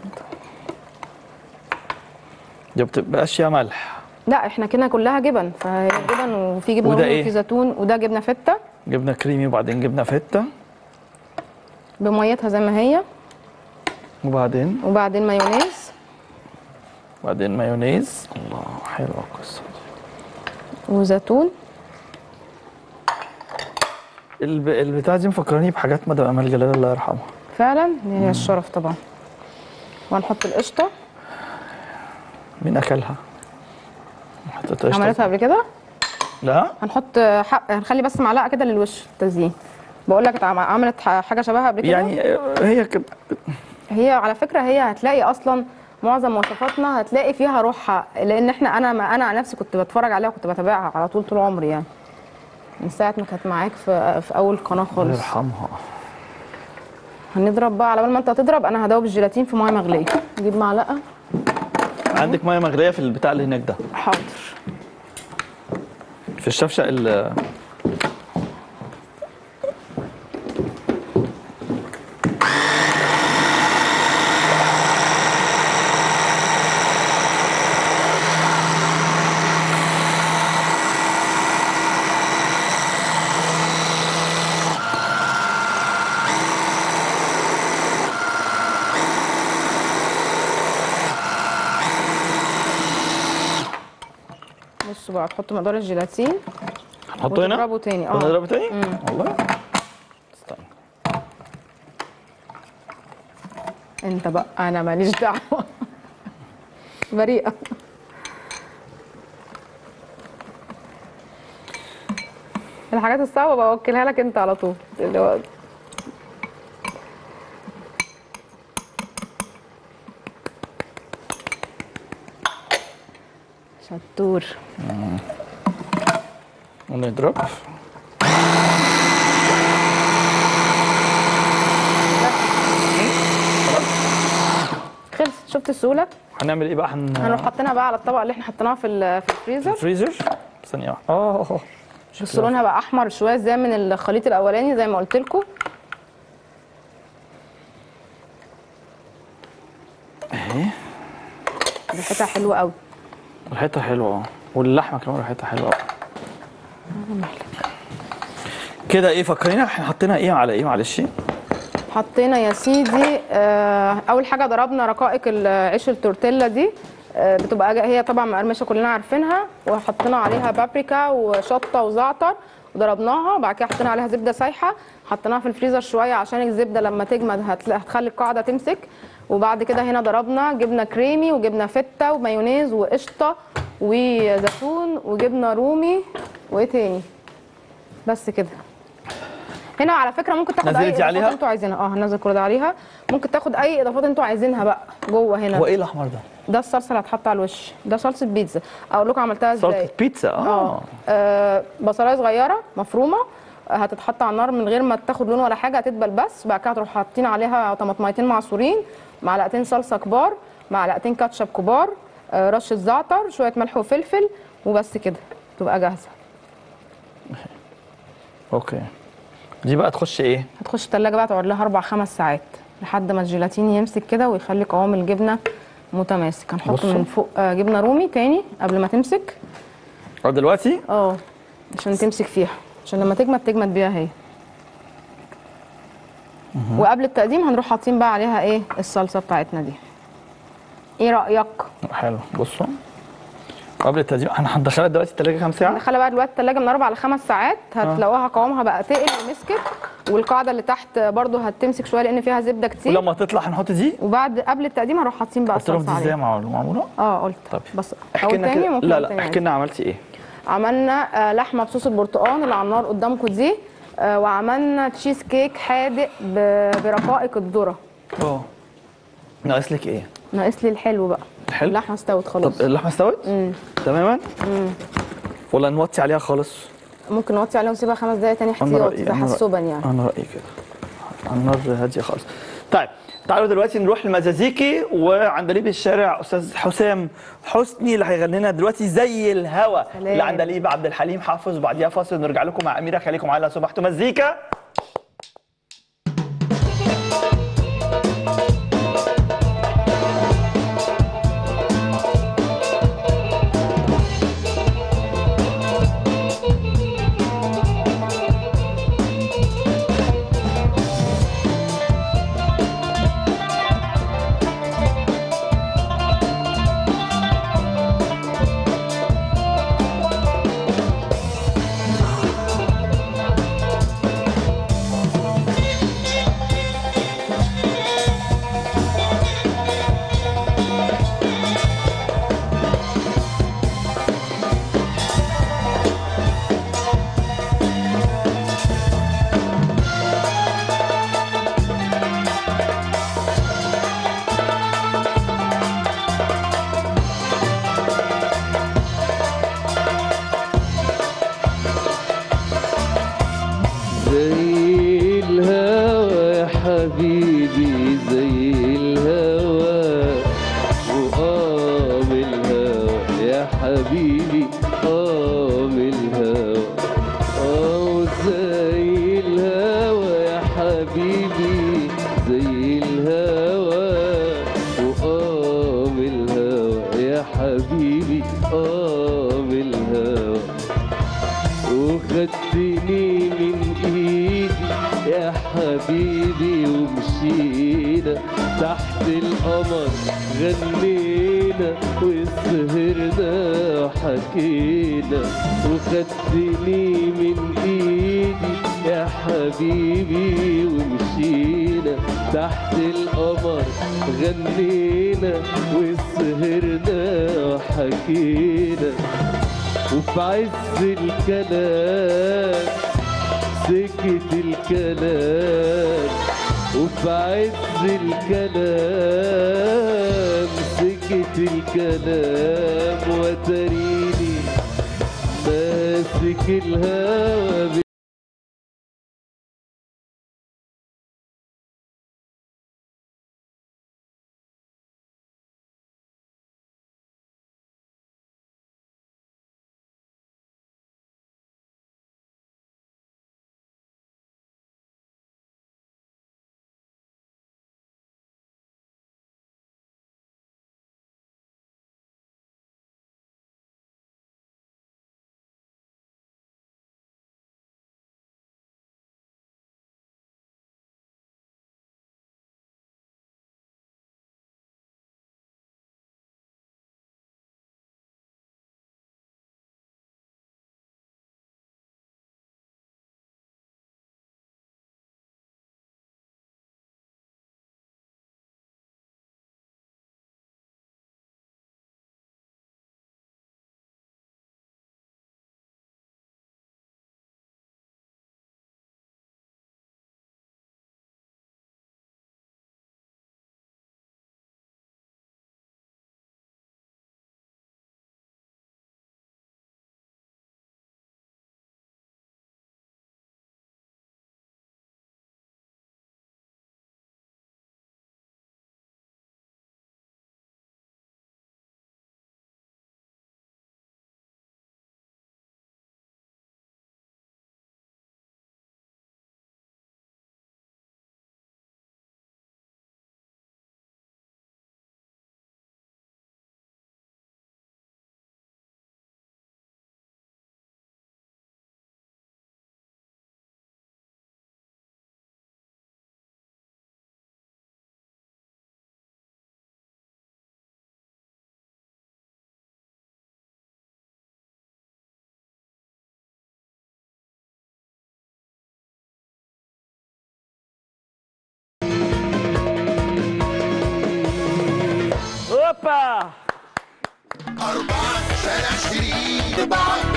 دي بتبقاش فيها ملح لا احنا كده كلها جبن فهي جبن وفي جبنه وده رومي إيه؟ وفي زيتون وده جبنه فته جبنه كريمي وبعدين جبنه فته بميتها زي ما هي وبعدين وبعدين مايونيز وبعدين مايونيز الله حلوه القصه دي وزيتون الب... البتاع دي مفكراني بحاجات مدام امال جلال الله يرحمها فعلا دي هي الشرف طبعا وهنحط القشطه مين اكلها؟ ما حطيتهاش عملتها قبل كده لا هنحط حق هنخلي بس معلقه كده للوش تزيين بقول لك اتعم- عملت ح- حاجه شبهها قبل كده يعني هي كده هي على فكره هي هتلاقي اصلا معظم وصفاتنا هتلاقي فيها روحها لان احنا انا ما انا عن نفسي كنت بتفرج عليها وكنت بتابعها على طول طول عمري يعني من ساعه ما كانت معاك في في اول قناه الله خالص يرحمها هنضرب بقى على بال ما انت هتضرب انا هدوب الجيلاتين في ميه مغليه نجيب معلقه عندك ميه مغليه في البتاع اللي هناك ده حاضر في الشفشق ال بصوا بقى تحطوا مقدار الجيلاتين هنحطه هنا وتضربه تاني اه نضربه تاني والله استنى انت بقى انا ماليش دعوه بريئه الحاجات الصعبه بوكلها لك انت على طول اللي هو شطور ونضرب خلص شفت السهوله هنعمل ايه بقى هن... هنروح حاطينها بقى على الطبق اللي احنا حطيناه في ال- في الفريزر الفريزر ثانيه واحده اه اه بس لونها بقى احمر شويه زي من الخليط الاولاني زي ما قلت لكم اهي ريحتها حلوه قوي ريحتها حلوه اه واللحمه كمان ريحتها حلوه قوي كده ايه فكرينا احنا حطينا ايه على ايه معلش حطينا يا سيدي آه، اول حاجه ضربنا رقائق العيش التورتيلا دي آه، بتبقى جا- هي طبعا مقرمشه كلنا عارفينها وحطينا عليها بابريكا وشطه وزعتر وضربناها وبعد كده حطينا عليها زبده سايحه حطيناها في الفريزر شويه عشان الزبده لما تجمد هتلا- هتخلي القاعده تمسك وبعد كده هنا ضربنا جبنه كريمي وجبنه فته ومايونيز وقشطه وزيتون وجبنه رومي وايه تاني بس كده هنا على فكره ممكن تاخد اي نزلتي اضافات عليها؟ انتوا عايزينها اه هنزل كل ده عليها ممكن تاخد اي اضافات انتوا عايزينها بقى جوه هنا هو ايه الاحمر ده ده الصلصه اللي هتحط على الوش ده صلصه بيتزا اقول لكم عملتها ازاي صلصه بيتزا اه اه آه، بصلايه صغيره مفرومه آه، هتتحط على النار من غير ما تاخد لون ولا حاجه هتدبل بس بعد كده هتروح حاطين عليها طماطميتين معصورين معلقتين صلصه كبار معلقتين كاتشب كبار آه، رشه زعتر شويه ملح وفلفل وبس كده تبقى جاهزه اوكي دي بقى تخش ايه هتخش التلاجة بقى تقعد لها اربع خمس ساعات لحد ما الجيلاتين يمسك كده ويخلي قوام الجبنه متماسك هنحط بصوا. من فوق آه، جبنه رومي تاني قبل ما تمسك اه دلوقتي اه عشان تمسك فيها عشان لما تجمد تجمد بيها هي وقبل التقديم هنروح حاطين بقى عليها ايه الصلصه بتاعتنا دي ايه رايك حلو بصوا قبل التقديم احنا هندخلها دلوقتي التلاجة كام ساعة؟ ندخلها بقى دلوقتي التلاجة من اربع لخمس ساعات هتلاقوها قوامها بقى تقل ومسكت والقاعده اللي تحت برضو هتمسك شويه لان فيها زبده كتير ولما تطلع هنحط دي وبعد قبل التقديم هنروح حاطين بقى قلت لهم الصلصه دي ازاي عليها مع- معمولة؟ اه قلت طب بس احكي اول لنا تاني كده ممكن لا أقول لا تاني احكي عادي. لنا عملتي ايه؟ عملنا آه، لحمه بصوص البرتقال اللي على النار قدامكم دي آه، وعملنا تشيز كيك حادق ب- برقائق الذره اه ناقص لك ايه؟ ناقص لي الحلو بقى الحلو؟ اللحمه استوت خلاص طب اللحمة استوت؟ تماما؟ ولا نوطي عليها خالص؟ ممكن نوطي عليها ونسيبها خمس دقايق تاني انا احتياطي رأيي أنا رأيي- تحسبا يعني انا رأيي كده على النار هادية خالص طيب تعالوا دلوقتي نروح لمزازيكي وعندليب الشارع استاذ حسام حسني اللي هيغني لنا دلوقتي زي الهوا سلام. اللي عندليب عبد الحليم حافظ وبعديها فاصل نرجع لكم مع اميره خليكم معايا لو سمحتوا مزيكا زي الهوى يا حبيبي زي الهوى وقام الهوى يا حبيبي قام الهوى اه زي الهوى يا حبيبي زي الهوى وقام الهوى يا حبيبي قام الهوى وخدتني من ايدي يا حبيبي ومشينا تحت القمر غنينا وسهرنا وحكينا وخدتني من ايدي يا حبيبي ومشينا تحت القمر غنينا وسهرنا وحكينا وفي عز الكلام سكت الكلام وفي عز الكلام سكت الكلام وتريني ماسك الهوى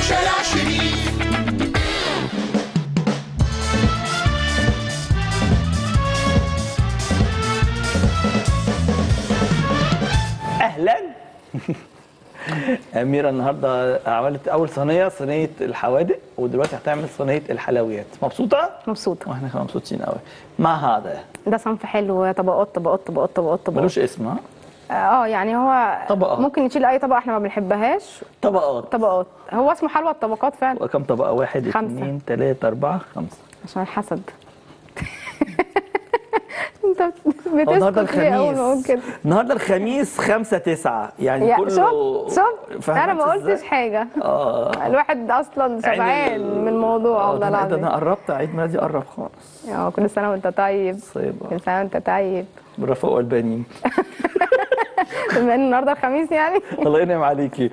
شارع شريف اهلا أميرة النهاردة عملت أول صينية صينية الحوادق ودلوقتي هتعمل صينية الحلويات مبسوطة؟ مبسوطه واحنا كمان مبسوطين قوي مع هذا ده صنف حلو طبقات طبقات طبقات طبقات طبقات ملوش اسم ها؟ اه يعني هو طبقات. ممكن نشيل اي طبقه احنا ما بنحبهاش طبقات طبقات هو اسمه حلوى الطبقات فعلا وكم طبقة؟ واحد خمسة. اثنين ثلاثة أربعة خمسة عشان الحسد انت هو النهارده بتسكت ليه اول ما اقول الخميس كده النهارده الخميس خمسة تسعة يعني يا كله شفت شفت فاهمة انا ما أنت إزاي؟ قلتش حاجه اه الواحد اصلا عين شبعان ال- من الموضوع آه، والله ده أنا- ده العظيم انا قربت عيد ميلادي قرب خالص اه كل سنه وانت طيب صيبة كل سنه وانت طيب بالرفاق والبنين بما ان النهارده الخميس يعني الله ينعم عليكي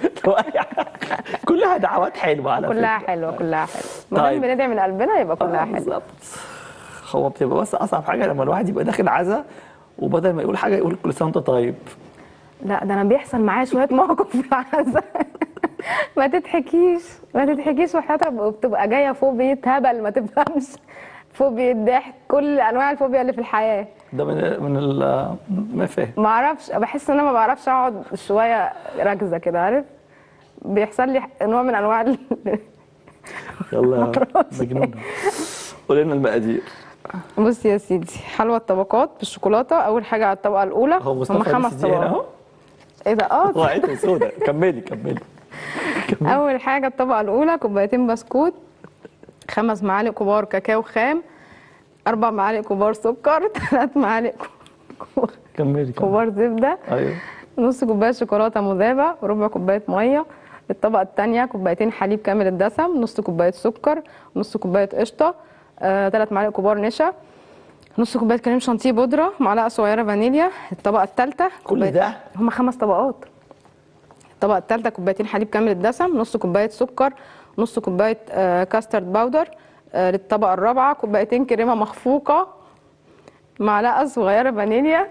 كلها دعوات حلوة على كلها فكرة. حلوه كلها حلوه ما طيب. دام بندعي من قلبنا يبقى كلها آه، حلوه بالظبط هو بتبقى بس اصعب حاجه لما الواحد يبقى داخل عزا وبدل ما يقول حاجه يقول كل سنه وانت طيب لا ده انا بيحصل معايا شويه مواقف في العزا ما تضحكيش ما تضحكيش وحياتك بتبقى جايه فوبيا هبل ما تفهمش فوبيا ضحك كل انواع الفوبيا اللي في الحياه ده من من ال- ما فاهم ما اعرفش بحس ان انا ما بعرفش اقعد شويه راكزه كده عارف بيحصل لي نوع من انواع ال- يلا يا مجنونه قول لنا المقادير بص يا سيدي حلوى الطبقات بالشوكولاته اول حاجه على الطبقه الاولى هو هم مصطفى خمس لسه دي هنا اهو طبقات ايه ده اه هو عينه سودا كملي كملي اول حاجه الطبقه الاولى كوبايتين بسكوت خمس معالق كبار كاكاو خام اربع معالق كبار سكر ثلاث معالق كبار- كملي كملي كبار زبده ايوه نص كوبايه شوكولاته مذابه وربع كوبايه ميه الطبقه الثانيه كوبايتين حليب كامل الدسم نص كوبايه سكر نص كوبايه قشطه ثلاث معالق كبار نشا نص كوبايه كريم شانتيه بودره معلقه صغيره فانيليا الطبقه الثالثه كل ده هما خمس طبقات الطبقه الثالثه كوبايتين حليب كامل الدسم نص كوبايه سكر نص كوبايه آه، كاسترد باودر آه، للطبقه الرابعه كوبايتين كريمه مخفوقه معلقه صغيره فانيليا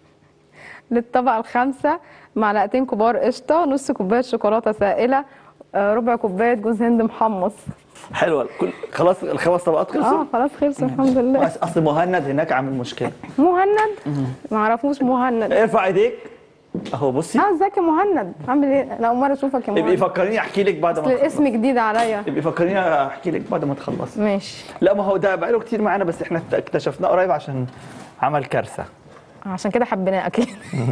للطبقه الخامسه معلقتين كبار قشطه نص كوبايه شوكولاته سائله آه، ربع كوبايه جوز هند محمص حلوه كل خلاص الخمس طبقات اه خلصوا خلاص خلص الحمد لله بس اصل مهند هناك عامل مشكله مهند ما اعرفوش مهند ارفع ايديك اهو بصي اه ازيك يا مهند عامل ايه انا اول مره اشوفك يا ابقي مهند فكريني احكي لك بعد ما اصل الاسم تخلص جديد عليا ابقي فكريني احكي لك بعد ما تخلصي ماشي لا ما هو ده بقاله كتير معانا بس احنا اكتشفناه قريب عشان عمل كارثه عشان كده حبيناه اكيد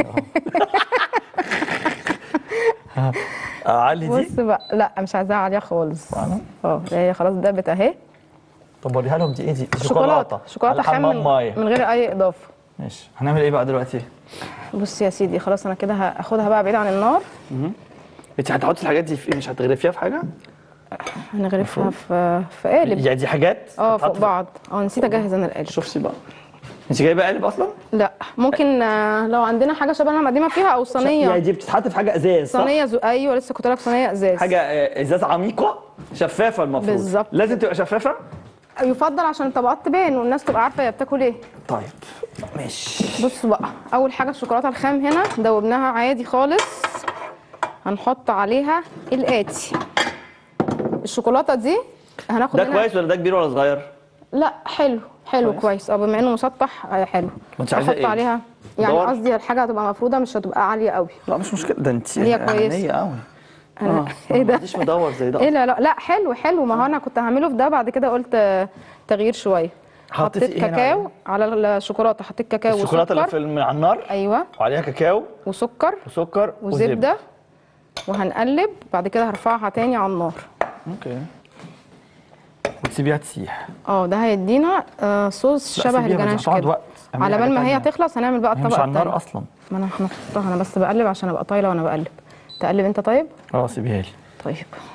آه علي دي بص بقى لا مش عايزاها عاليه خالص فعلا؟ اه هي خلاص دابت اهي طب وريها لهم دي ايه دي دي شوكولاته شوكولاته على خام حمام من, ميه من غير اي اضافه ماشي هنعمل ايه بقى دلوقتي بص يا سيدي خلاص انا كده هاخدها بقى بعيد عن النار انت هتحطي الحاجات دي في ايه مش هتغرفيها في حاجه هنغرفها في في قالب يعني دي حاجات اه هتتحط فوق في- بعض اه نسيت اجهز انا القالب شوفي بقى انت جايبه قالب اصلا لا ممكن آه، لو عندنا حاجه شبه مقدمه فيها او يعني صينيه دي بتتحط في حاجه ازاز صح صينيه زو... ايوه لسه كنت لك صينيه ازاز حاجه آه، ازاز عميقه شفافه المفروض بالظبط. لازم تبقى شفافه يفضل عشان الطبقات تبان والناس تبقى عارفه هي بتاكل ايه طيب ماشي بصوا بقى اول حاجه الشوكولاته الخام هنا دوبناها عادي خالص هنحط عليها الاتي الشوكولاته دي هناخد ده منها- كويس ولا ده كبير ولا صغير لا حلو حلو كويس. كويس اه بما انه مسطح آه، حلو وانت عايزة هحط ايه؟ عليها يعني دور؟ قصدي الحاجه هتبقى مفروده مش هتبقى عاليه قوي لا مش مشكله ده انت هي كويسة. عينية قوي أنا... ايه ده مش مدور زي ده ايه لا لا لا حلو حلو ما هو انا كنت هعمله في ده بعد كده قلت آه، تغيير شويه حطيتي حطيت ايه هنا كاكاو على الشوكولاته حطيت كاكاو الشوكولاته اللي وسكر في الم- على النار ايوه وعليها كاكاو وسكر وسكر وزبده وهنقلب بعد كده هرفعها تاني على النار اوكي وتسيبيها تسيح اه ده هيدينا آه صوص لا، شبه سيبيها، بس الجناش هتقعد كده وقت. اعملي على حاجة بال ما هي تانية. تخلص هنعمل بقى هي مش الطبقه على النار التانية اصلا ما انا هنحطها انا بس بقلب عشان ابقى طايله وانا بقلب تقلب انت طيب اه سيبيها لي طيب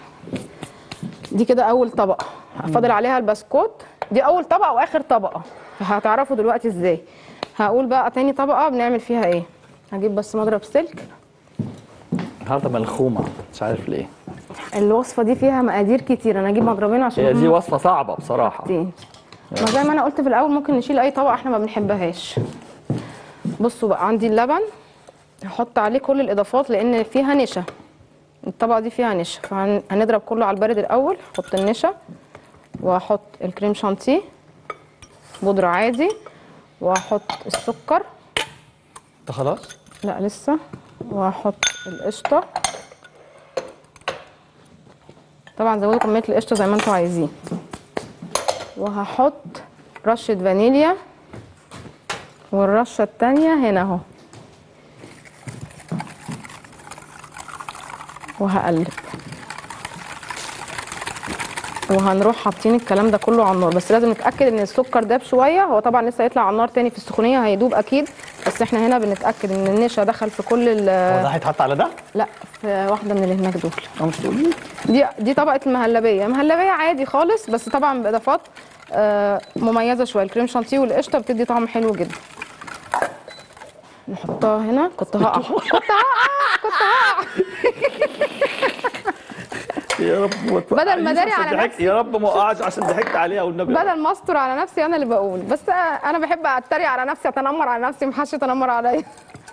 دي كده اول طبقه فاضل عليها البسكوت دي اول طبقه واخر طبقه فهتعرفوا دلوقتي ازاي هقول بقى تاني طبقه بنعمل فيها ايه هجيب بس مضرب سلك النهارده ملخومه مش عارف ليه الوصفه دي فيها مقادير كتير انا اجيب مضربين عشان هي دي هم وصفه صعبه بصراحه حاجتين. ما زي ما انا قلت في الاول ممكن نشيل اي طبقه احنا ما بنحبهاش بصوا بقى عندي اللبن هحط عليه كل الاضافات لان فيها نشا الطبقه دي فيها نشا فهنضرب كله على البارد الاول احط النشا واحط الكريم شانتيه بودره عادي واحط السكر انت خلاص لا لسه وهحط القشطه طبعا زودوا كميه القشطه زي ما انتوا عايزين وهحط رشه فانيليا والرشه التانية هنا اهو وهقلب وهنروح حاطين الكلام ده كله على النار بس لازم نتاكد ان السكر داب شويه هو طبعا لسه هيطلع على النار تاني في السخونيه هيدوب اكيد بس احنا هنا بنتاكد ان النشا دخل في كل ال هو ده هيتحط على ده؟ لا في واحده من اللي هناك دول اه مش تقولي دي دي طبقه المهلبيه مهلبيه عادي خالص بس طبعا باضافات آه، مميزه شويه الكريم شانتيه والقشطه بتدي طعم حلو جدا نحطها هنا كنت هقع كنت هقع كنت هقع يا رب ما توقعيش بدل ما داري عشان على ضحكت- نفسي. يا رب ما وقعش عشان ضحكت عليها والنبي بدل ما استر على نفسي انا اللي بقول بس آه، انا بحب اتريق على نفسي اتنمر على نفسي محدش يتنمر عليا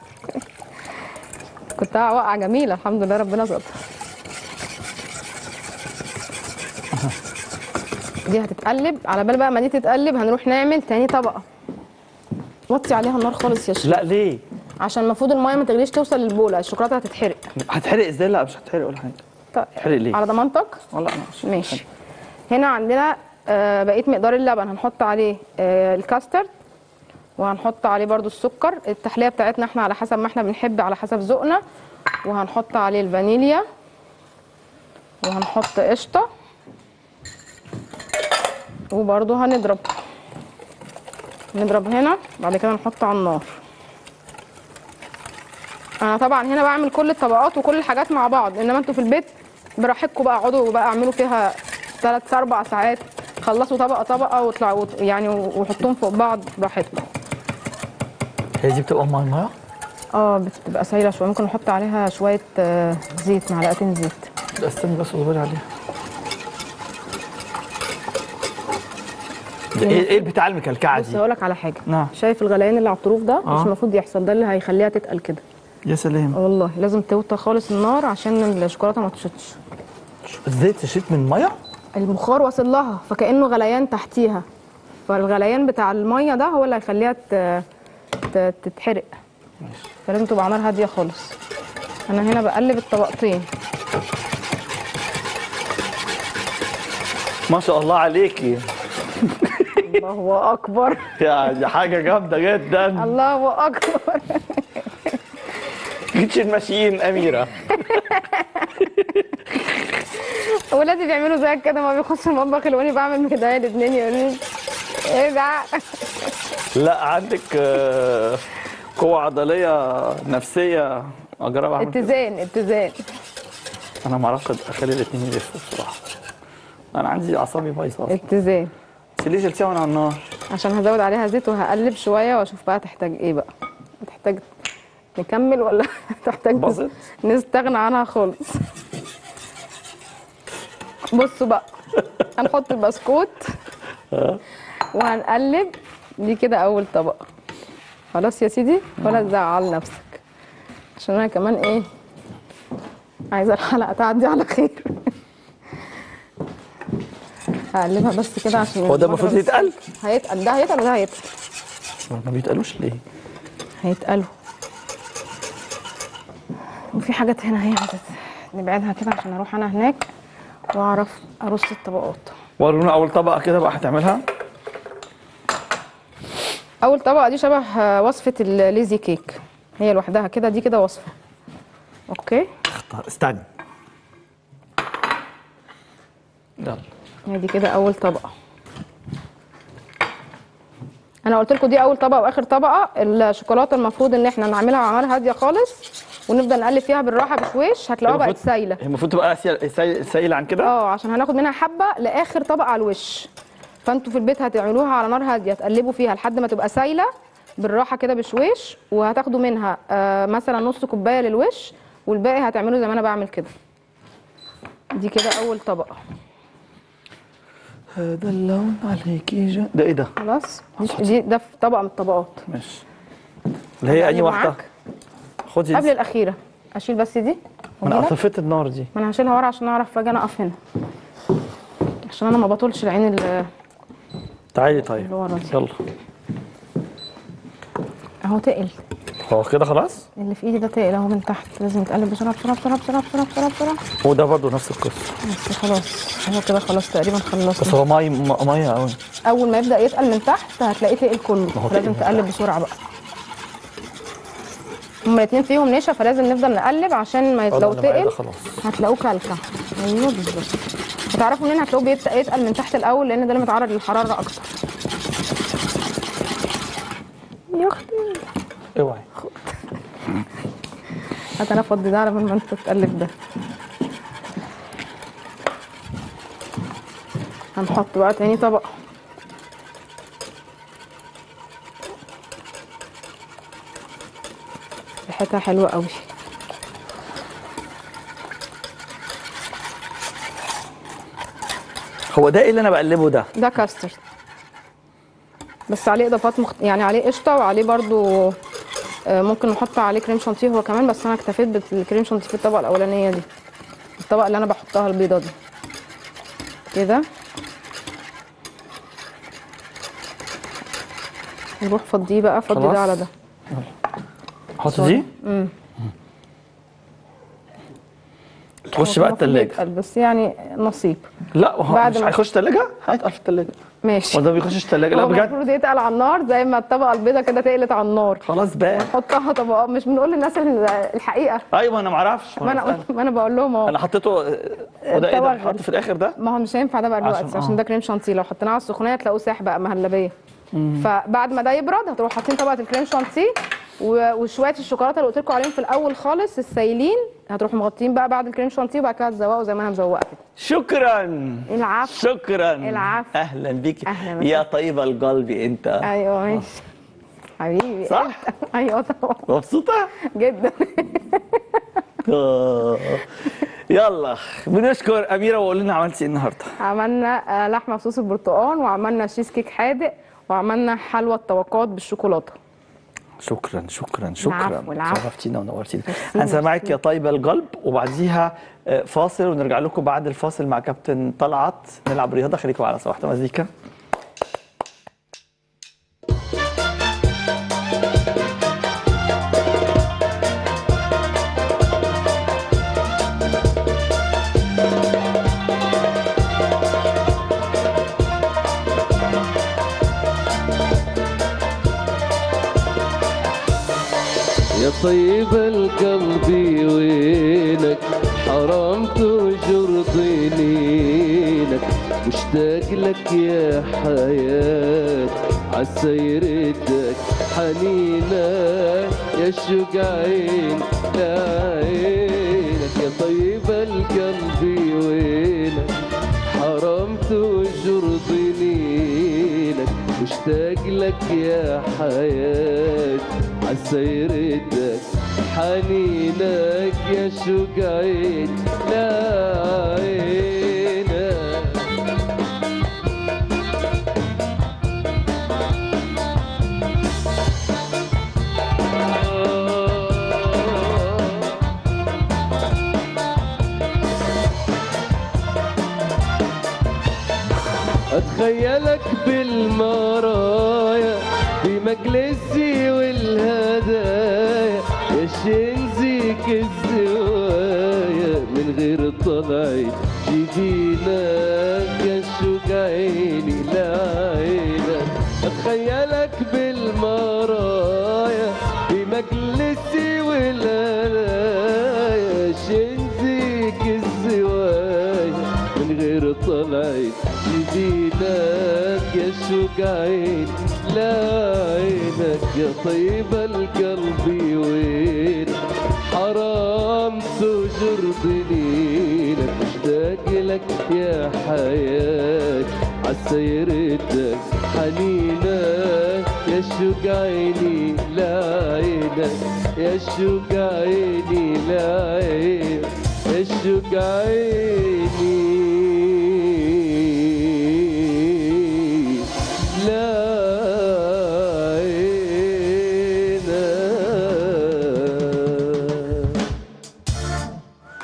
كنت واقعه جميله الحمد لله ربنا ستر دي هتتقلب على بال بقى ما دي تتقلب هنروح نعمل تاني طبقه وطي عليها النار خالص يا شيخ لا ليه؟ عشان المفروض الميه ما تغليش توصل للبوله الشوكولاته هتتحرق هتحرق ازاي؟ لا مش هتحرق ولا حاجه طيب تحرق ليه؟ على ضمانتك والله انا مش ماشي هنا عندنا آه، بقيه مقدار اللبن هنحط عليه آه، الكاسترد وهنحط عليه برضو السكر التحليه بتاعتنا احنا على حسب ما احنا بنحب على حسب ذوقنا وهنحط عليه الفانيليا وهنحط قشطه وبرضو هنضرب نضرب هنا بعد كده نحط على النار انا طبعا هنا بعمل كل الطبقات وكل الحاجات مع بعض انما انتوا في البيت براحتكم بقى اقعدوا بقى اعملوا فيها ثلاث اربع ساعات خلصوا طبقه طبقه واطلعوا يعني وحطوهم فوق بعض براحتكم هي دي بتبقى ميه ميه؟ اه بتبقى سايله شويه ممكن نحط عليها شويه آه، زيت معلقتين زيت لا استني بس اصبري عليها ده ايه ايه البتاع المكلكعه بص دي؟ هقول لك على حاجه نعم. شايف الغليان اللي على الطروف ده آه. مش المفروض يحصل ده اللي هيخليها تتقل كده يا سلام والله لازم توطى خالص النار عشان الشوكولاته ما تشطش الزيت تشيط من الميه؟ البخار واصل لها فكانه غليان تحتيها فالغليان بتاع الميه ده هو اللي هيخليها ت- ت- تتحرق فلازم تبقى على نار هاديه خالص انا هنا بقلب الطبقتين ما شاء الله عليكي الله اكبر يعني حاجه جامده جدا الله اكبر كيتشن ماشين اميره ولادي بيعملوا زيك كده ما بيخشوا المطبخ يلاقوني بعمل ميداليه الاثنين يقولوا لي ايه ده لا عندك آه، قوة عضلية نفسية اجرب اعمل كده. اتزان اتزان انا ما اعرفش اخلي الاثنين يلفوا بصراحة انا عندي اعصابي بايظة أصلاً. اتزان بس ليه شلتيها وانا على النار؟ عشان هزود عليها زيت وهقلب شويه واشوف بقى تحتاج ايه بقى تحتاج نكمل ولا تحتاج نس- باظت؟ نستغنى عنها خالص بصوا بقى هنحط البسكوت وهنقلب دي كده اول طبقه خلاص يا سيدي ولا تزعل نفسك عشان انا كمان ايه عايزه الحلقه تعدي على خير هقلبها بس كده عشان هو ده المفروض المجرى يتقل؟ هيتقل ده هيتقل وده هيتقل ما بيتقالوش ليه؟ هيتقلوا وفي حاجات هنا هي هتت- نبعدها كده عشان اروح انا هناك واعرف ارص الطبقات ورونا اول طبقة كده بقى هتعملها اول طبقه دي شبه آه، وصفه الليزي كيك هي لوحدها كده دي كده وصفه اوكي اختار استنى يلا هي دي كده اول طبقه انا قلت لكم دي اول طبقه واخر طبقه الشوكولاته المفروض ان احنا نعملها على نار هاديه خالص ونفضل نقلب فيها بالراحه بشويش هتلاقوها بقت المفروض- سايله هي المفروض تبقى سايل- سايل- سايلة عن كده؟ اه عشان هناخد منها حبه لاخر طبقه على الوش فانتوا في البيت هتعملوها على نار هاديه تقلبوا فيها لحد ما تبقى سايله بالراحه كده بشويش وهتاخدوا منها آه مثلا نص كوبايه للوش والباقي هتعملوا زي ما انا بعمل كده دي كده اول طبقه هذا اللون عليكي جا ده ايه ده؟ خلاص دي, دي ده في طبقه من الطبقات ماشي اللي هي انهي هقلب واحدة؟ معاك. خدي قبل دي. الاخيره اشيل بس دي انا أجيلك؟ طفيت النار دي ما انا هشيلها ورا عشان اعرف اجي انا اقف هنا عشان انا ما بطولش العين اللي تعالي طيب اللي ورا دي يلا اهو تقل هو كده خلاص اللي في ايدي ده تقل اهو من تحت لازم يتقلب بسرعه بسرعه بسرعه بسرعه بسرعه بسرعه بسرعه وده برضه نفس القصه بس خلاص هو كده خلاص تقريبا بس خلصنا هو مي م- ميه قوي اول ما يبدا يتقل من تحت هتلاقيه تقل كله ما هو لازم تقل من تقلب بسرعه بقى هما الاتنين فيهم نشا فلازم نفضل نقلب عشان ما آه، لو أنا معايا ده تقل خلاص هتلاقوه كلكع ايوه بالظبط هتعرفوا منين هتلاقوه بيبدا يتقل من تحت الاول لان ده اللي متعرض للحراره اكتر يا اختي اوعي هات انا افضي ده على بال ما انت تقلب ده هنحط بقى تاني طبق ريحتها حلوه قوي هو ده ايه اللي انا بقلبه ده ده كاسترد بس عليه اضافات مخت... يعني عليه قشطه وعليه برضو آه، ممكن نحط عليه كريم شانتيه هو كمان بس انا اكتفيت بالكريم شانتيه في الطبقه الاولانيه دي الطبقه اللي انا بحطها البيضه دي كده نروح فضيه بقى فضي خلاص. ده على ده احط دي تخش بقى المفروض التلاجة يتقل، بس يعني نصيب لا هو بعد مش ما- هيخش التلاجة هيتقل في التلاجة ماشي هو ده بيخش التلاجة لا هو بجد المفروض يتقل على النار زي ما الطبقه البيضه كده تقلت على النار خلاص بقى نحطها طبقات مش بنقول للناس الحقيقه ايوه انا ما اعرفش ما انا ما انا بقول لهم اهو انا حطيته وده ايه ده الطبق بيتحط في الاخر ده ما هو مش هينفع ده بقى عشان- دلوقتي عشان, آه. ده كريم شانتيه لو حطيناه على السخونيه هتلاقوه ساح بقى مهلبيه فبعد ما ده يبرد هتروحوا حاطين طبقه الكريم شانتيه و- وشويه الشوكولاته اللي قلت لكم عليهم في الاول خالص السايلين هتروحوا مغطيين بقى بعد الكريم شانتيه وبعد كده هتزوقوا زي ما انا مزوقه كده شكرا العفو شكرا العفو. اهلا بيك أهلاً يا طيب القلب انت ايوه ماشي حبيبي صح؟ ايوه طبعا مبسوطه جدا آه. يلا بنشكر اميره وقول لنا عملتي ايه النهارده عملنا آه، لحمه بصوص البرتقال وعملنا شيز كيك حادق وعملنا حلوى الطبقات بالشوكولاته شكرا شكرا شكرا العفو، العفو. شرفتينا ونورتينا ميرسي، هنسمعك ميرسي. يا طيب القلب وبعديها آه، فاصل ونرجع لكم بعد الفاصل مع كابتن طلعت نلعب رياضه خليكم على صباح مزيكا يا طيب القلب وينك حرام تجر ضنينك مشتاق لك يا حياة عسيرتك حنينك يا شوق عين عينك يا طيب القلب وينك حرام تجر ضنينك مشتاق لك يا حياة عسيرتك حنينك يا شوق عين لا عينك اتخيلك بالمرايا بمجلسي والهدايا يا شنزيك الزوايا من غير طلعي جبينك يا شوق عيني لا عينك اتخيلك بالمرايا بمجلسي والهدايا شنزيك الزوايا من غير طلعي جديدك يا شوق عين لا عينك يا طيب القلب وين حرام تجر ضنينك مشتاق لك يا حياة عسيرتك حنينك يا شوق عيني لا عينك يا شوق عيني لا عينك يا شوق عيني لا عينك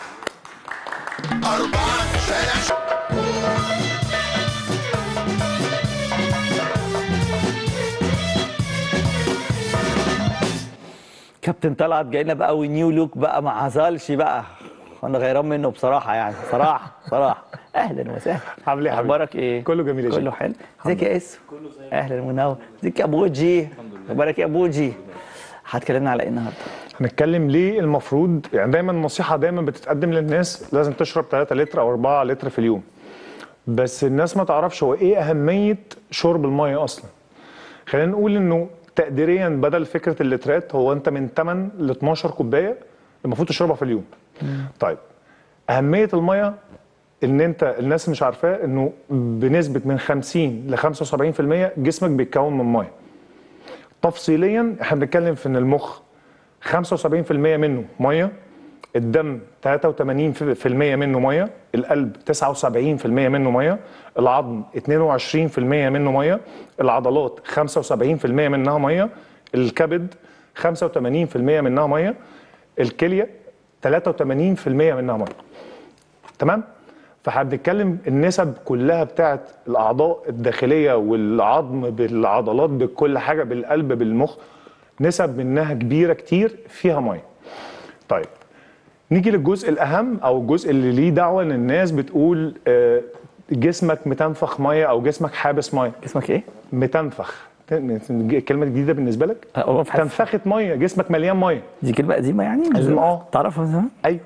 كابتن طلعت جاي لنا بقى ونيو لوك بقى ما حصلش بقى انا غيران منه بصراحه يعني صراحه صراحه اهلا وسهلا عامل ايه يا حبيبي؟ اخبارك ايه كله جميل يا كله شيخ. حلو ازيك يا اسو كله زي اهلا منور ازيك يا ابوجي اخبارك يا ابوجي هتكلمنا على ايه النهارده هنتكلم ليه المفروض يعني دايما نصيحه دايما بتتقدم للناس لازم تشرب 3 لتر او 4 لتر في اليوم بس الناس ما تعرفش هو ايه اهميه شرب الميه اصلا خلينا نقول انه تقديريا بدل فكره اللترات هو انت من 8 ل 12 كوبايه المفروض تشربها في اليوم طيب اهميه الميه ان انت الناس مش عارفاه انه بنسبه من 50 ل 75% جسمك بيتكون من ميه تفصيليا احنا بنتكلم في ان المخ 75% منه ميه الدم 83% منه ميه القلب 79% منه ميه العظم 22% منه ميه العضلات 75% منها ميه الكبد 85% منها ميه الكليه 83% منها ميه تمام فاحنا بنتكلم النسب كلها بتاعت الاعضاء الداخليه والعظم بالعضلات بكل حاجه بالقلب بالمخ نسب منها كبيره كتير فيها ميه طيب نيجي للجزء الاهم او الجزء اللي ليه دعوه ان الناس بتقول آه، جسمك متنفخ ميه او جسمك حابس ميه اسمك ايه؟ متنفخ كلمه جديده بالنسبه لك أه، في حد- تنفخه ميه جسمك مليان ميه دي كلمه قديمه يعني قديمة، اه. تعرفها من زمان؟ ايوه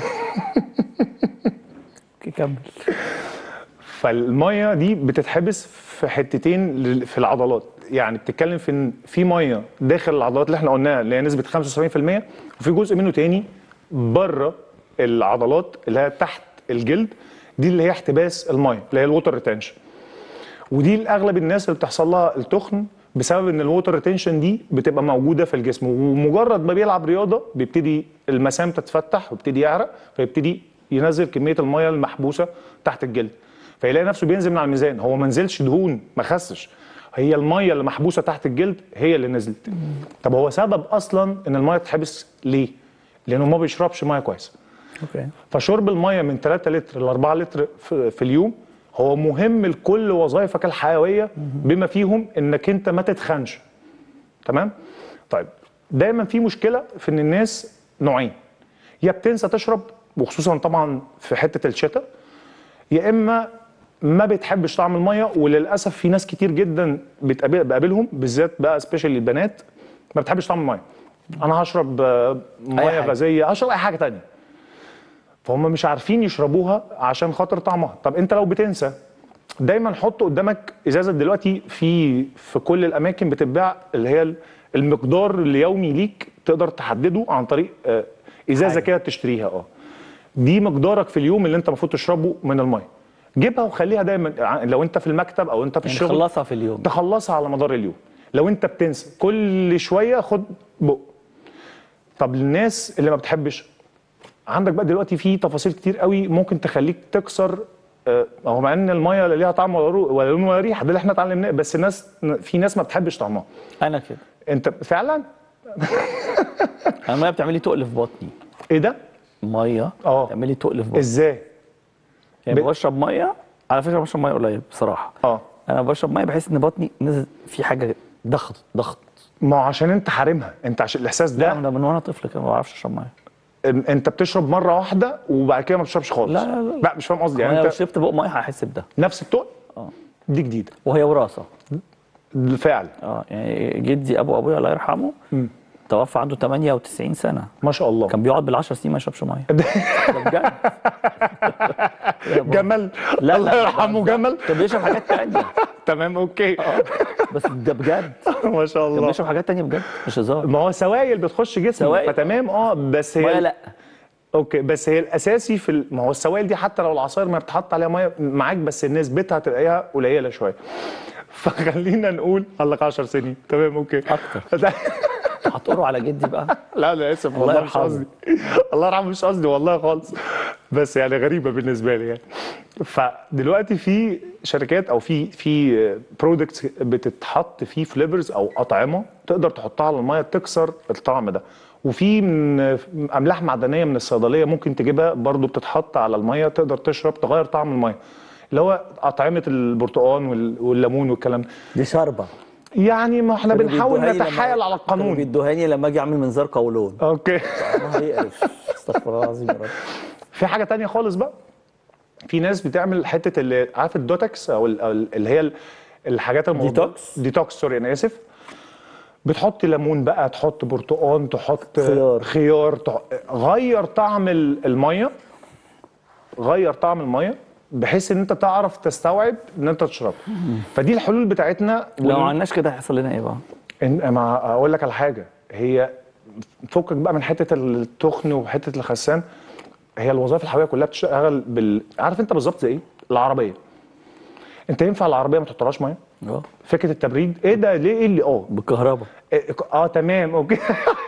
اوكي كمل فالميه دي بتتحبس في حتتين لل- في العضلات يعني بتتكلم في ان في ميه داخل العضلات اللي احنا قلناها اللي هي نسبه 75% وفي جزء منه تاني بره العضلات اللي هي تحت الجلد دي اللي هي احتباس الميه اللي هي الووتر ريتنشن ودي لاغلب الناس اللي بتحصل لها التخن بسبب ان الووتر ريتنشن دي بتبقى موجوده في الجسم ومجرد ما بيلعب رياضه بيبتدي المسام تتفتح ويبتدي يعرق فيبتدي ينزل كميه الميه المحبوسه تحت الجلد فيلاقي نفسه بينزل من على الميزان هو ما نزلش دهون ما خسش هي الميه اللي محبوسه تحت الجلد هي اللي نزلت طب هو سبب اصلا ان الميه تتحبس ليه لانه ما بيشربش ميه كويس اوكي فشرب الميه من 3 لتر ل 4 لتر في, في اليوم هو مهم لكل وظائفك الحيويه بما فيهم انك انت ما تتخنش تمام طيب دايما في مشكله في ان الناس نوعين يا بتنسى تشرب وخصوصا طبعا في حته الشتاء يا اما ما بتحبش طعم الميه وللاسف في ناس كتير جدا بتقابل بقابلهم بالذات بقى سبيشالي البنات ما بتحبش طعم الميه انا هشرب آه، ميه حاجة. غازيه هشرب اي حاجه تانية فهم مش عارفين يشربوها عشان خاطر طعمها طب انت لو بتنسى دايما حط قدامك ازازه دلوقتي في في كل الاماكن بتتباع اللي هي المقدار اليومي ليك تقدر تحدده عن طريق آه، ازازه حاجة. كده تشتريها اه دي مقدارك في اليوم اللي انت المفروض تشربه من الميه جيبها وخليها دايما ع- لو انت في المكتب او انت في يعني الشغل خلصها في اليوم تخلصها على مدار اليوم لو انت بتنسى كل شويه خد بق طب للناس اللي ما بتحبش عندك بقى دلوقتي في تفاصيل كتير قوي ممكن تخليك تكسر آه، هو مع ان الميه لا ليها طعم ولا رو- ولا لون ولا ريحه ده اللي احنا اتعلمناه بس الناس في ناس ما بتحبش طعمها انا كده انت فعلا انا الميه بتعمل لي تقل في بطني ايه ده ميه اه. بتعمل لي تقل في بطني ازاي يعني ب- بشرب ميه على فكره بشرب ميه قليل بصراحه اه انا بشرب ميه بحس ان بطني نزل في حاجه ضغط ضغط ما هو عشان انت حارمها انت عشان الاحساس لا ده انا من وانا طفل كده ما بعرفش اشرب ميه ان- انت بتشرب مره واحده وبعد كده ما بتشربش خالص لا، لا، لا. لا مش فاهم قصدي يعني يعني انا لو انت شربت بق ميه هحس بده نفس التقل اه دي جديده وهي وراثه فعلا اه يعني جدي ابو ابويا الله يرحمه توفى عنده 98 سنه ما شاء الله كان بيقعد بالعشر سنين ما يشربش ميه ده بجد جمل لا الله لا، يرحمه بهزر. جمل كان بيشرب حاجات تانية تمام اوكي اه بس ده بجد ما شاء كان الله بيشرب حاجات تانية بجد مش هزار ما هو سوائل بتخش جسمك سوائل. فتمام اه بس هي ميه لا اوكي بس هي الاساسي في ال... ما هو السوائل دي حتى لو العصاير ما بتحط عليها ميه معاك بس نسبتها هتلاقيها قليله شويه فخلينا نقول قال لك 10 سنين تمام اوكي أكتر. هتقروا على جدي بقى لا انا اسف الله والله مش يرحمه. قصدي الله يرحمه مش قصدي والله خالص بس يعني غريبه بالنسبه لي يعني فدلوقتي في شركات او في في برودكتس بتتحط فيه فليفرز او اطعمه تقدر تحطها على الميه تكسر الطعم ده وفي من املاح معدنيه من الصيدليه ممكن تجيبها برضو بتتحط على الميه تقدر تشرب تغير طعم الميه اللي هو اطعمه البرتقال وال- والليمون والكلام ده دي شاربه يعني ما احنا كانوا بنحاول بيدوهاني لما- نتحايل على كانوا القانون بيدوهاني لما اجي اعمل منظار قولون اوكي طعمها يقرف استغفر الله العظيم يا رب في حاجه تانية خالص بقى في ناس بتعمل حته اللي عارف الدوتكس او ال- أو ال- اللي هي ال- الحاجات الموضوع ديتوكس؟ ديتوكس سوري انا اسف بتحط ليمون بقى تحط برتقان تحط خيار. خيار تح... غير طعم ال- الميه غير طعم الميه بحيث ان انت تعرف تستوعب ان انت تشرب فدي الحلول بتاعتنا لو وال- ما عملناش كده هيحصل لنا ايه بقى؟ إن ما اقول لك على حاجه هي فكك بقى من حته التخن وحته الخسان هي الوظائف الحيويه كلها بتشتغل بال عارف انت بالظبط زي ايه؟ العربيه انت ينفع العربيه ما تحطلهاش ميه؟ اه فكره التبريد ايه ده ليه ايه اللي اه بالكهرباء إيه، اه تمام اوكي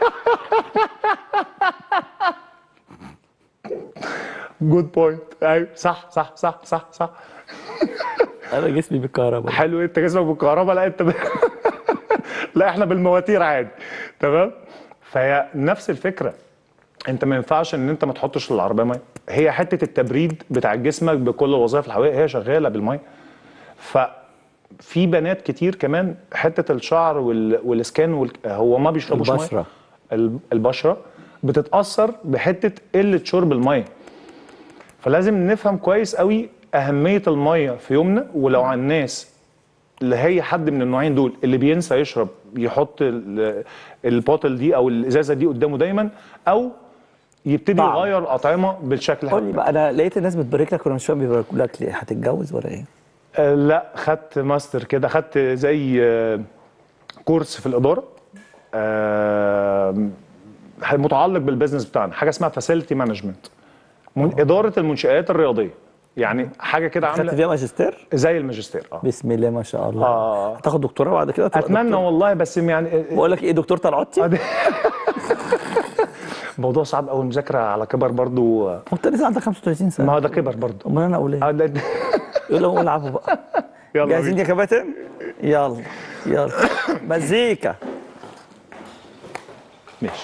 جود بوينت ايوه صح صح صح صح صح انا جسمي بالكهرباء حلو انت جسمك بالكهرباء لا انت ب... لا احنا بالمواتير عادي تمام فهي نفس الفكره انت ما ينفعش ان انت ما تحطش للعربيه ميه هي حته التبريد بتاع جسمك بكل الوظائف الحيويه هي شغاله بالميه ففي بنات كتير كمان حته الشعر وال... والاسكان وال... هو ما بيشربوش البشرة. ميه ال- البشره بتتاثر بحته قله شرب الميه فلازم نفهم كويس قوي اهميه الميه في يومنا ولو على الناس اللي هي حد من النوعين دول اللي بينسى يشرب يحط ال- البوتل دي او الازازه دي قدامه دايما او يبتدي طعم. يغير الاطعمه بالشكل قول لي الحقيقي. بقى انا لقيت الناس بتبارك لك وانا مش فاهم بيباركوا لك ليه هتتجوز ولا ايه؟ آه لا خدت ماستر كده خدت زي آه كورس في الاداره آه متعلق بالبزنس بتاعنا حاجه اسمها فاسيلتي مانجمنت اداره المنشات الرياضيه يعني حاجه كده خدت عامله فيها ماجستير؟ زي الماجستير اه بسم الله ما شاء الله آه. هتاخد دكتوراه بعد كده تبقى اتمنى دكتور. والله بس يعني بقول لك ايه دكتور طلعتي؟ آه، موضوع صعب قوي المذاكره على كبر برضو آه، انت لسه عندك 35 سنه ما هو ده كبر برضو امال انا اقول ايه؟ آه، ده- يقول لهم العبوا بقى يلا جاهزين بينا. يا كباتن؟ يلا يلا مزيكا ماشي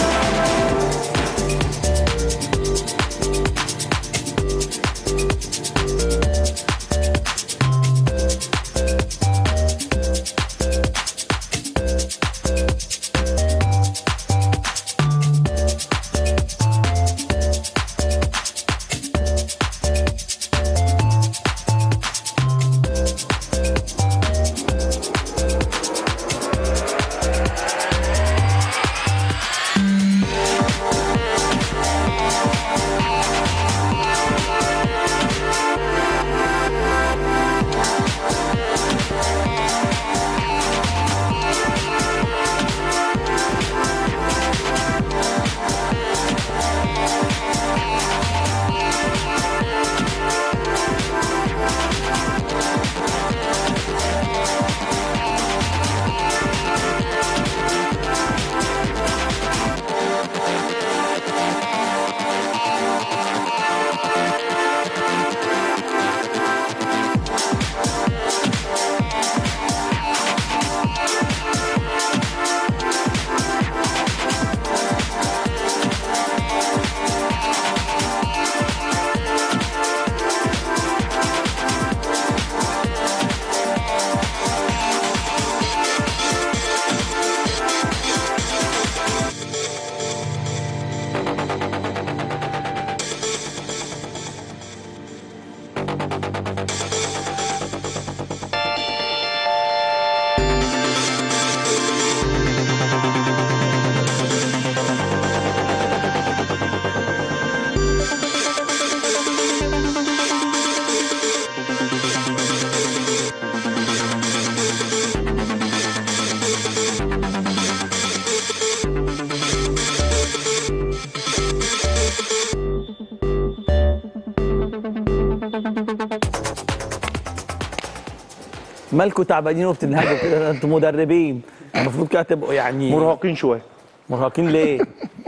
مالكوا تعبانين وبتنهجوا كده ده انتوا مدربين المفروض كده تبقوا يعني مرهقين شويه مرهقين ليه؟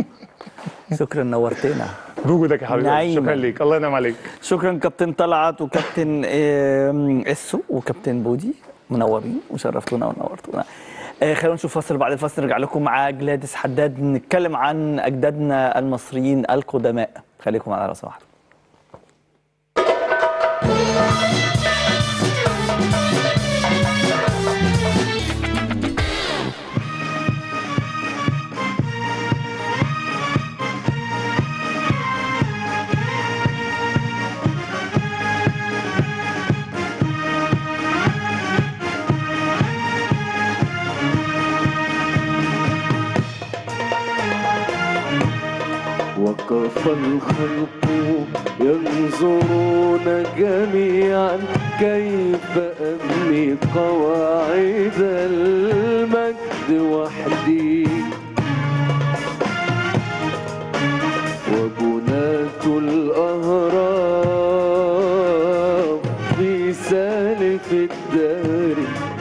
شكرا نورتنا بوجودك يا حبيبي نعيما. شكرا ليك الله ينعم عليك شكرا كابتن طلعت وكابتن آم، اسو وكابتن بودي منورين وشرفتونا ونورتونا آه، خلونا نشوف فاصل بعد الفاصل نرجع لكم مع جلاديس حداد نتكلم عن اجدادنا المصريين القدماء خليكم معنا لو سمحتوا وقف الخلق ينظرون جميعا كيف أبني قواعد المجد وحدي وبناة الأهرام في سالف الدهر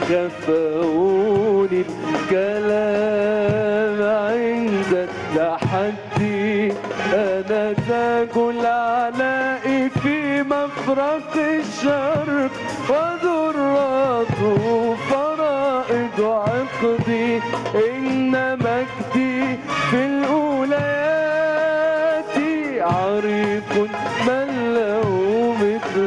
كفوني الكلام عند التحدي أنا تاج العلاء في مفرق الشرق وذراته فرائض عقدي إن مجدي في الأوليات عريق من له مثل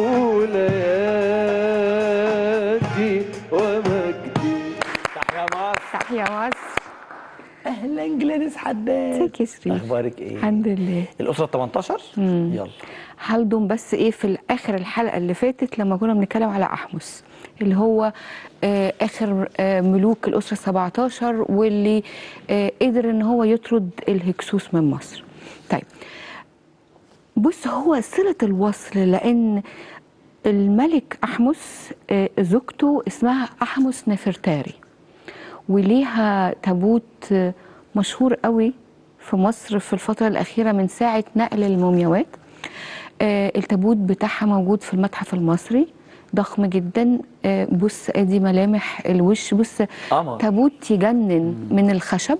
أولياتي ومجدي تحيا مصر تحيا مصر اهلا جلانيس حداد ازيك يا شريف اخبارك ايه الحمد لله الاسره 18 يلا هلضم بس ايه في اخر الحلقه اللي فاتت لما كنا بنتكلم على احمس اللي هو آه اخر آه ملوك الاسره 17 واللي آه قدر ان هو يطرد الهكسوس من مصر. طيب بص هو صله الوصل لان الملك احمس آه زوجته اسمها احمس نفرتاري وليها تابوت آه، مشهور قوي في مصر في الفترة الأخيرة من ساعة نقل المومياوات آه، التابوت بتاعها موجود في المتحف المصري ضخم جدا آه، بص ادي ملامح الوش بص قمر. تابوت يجنن من الخشب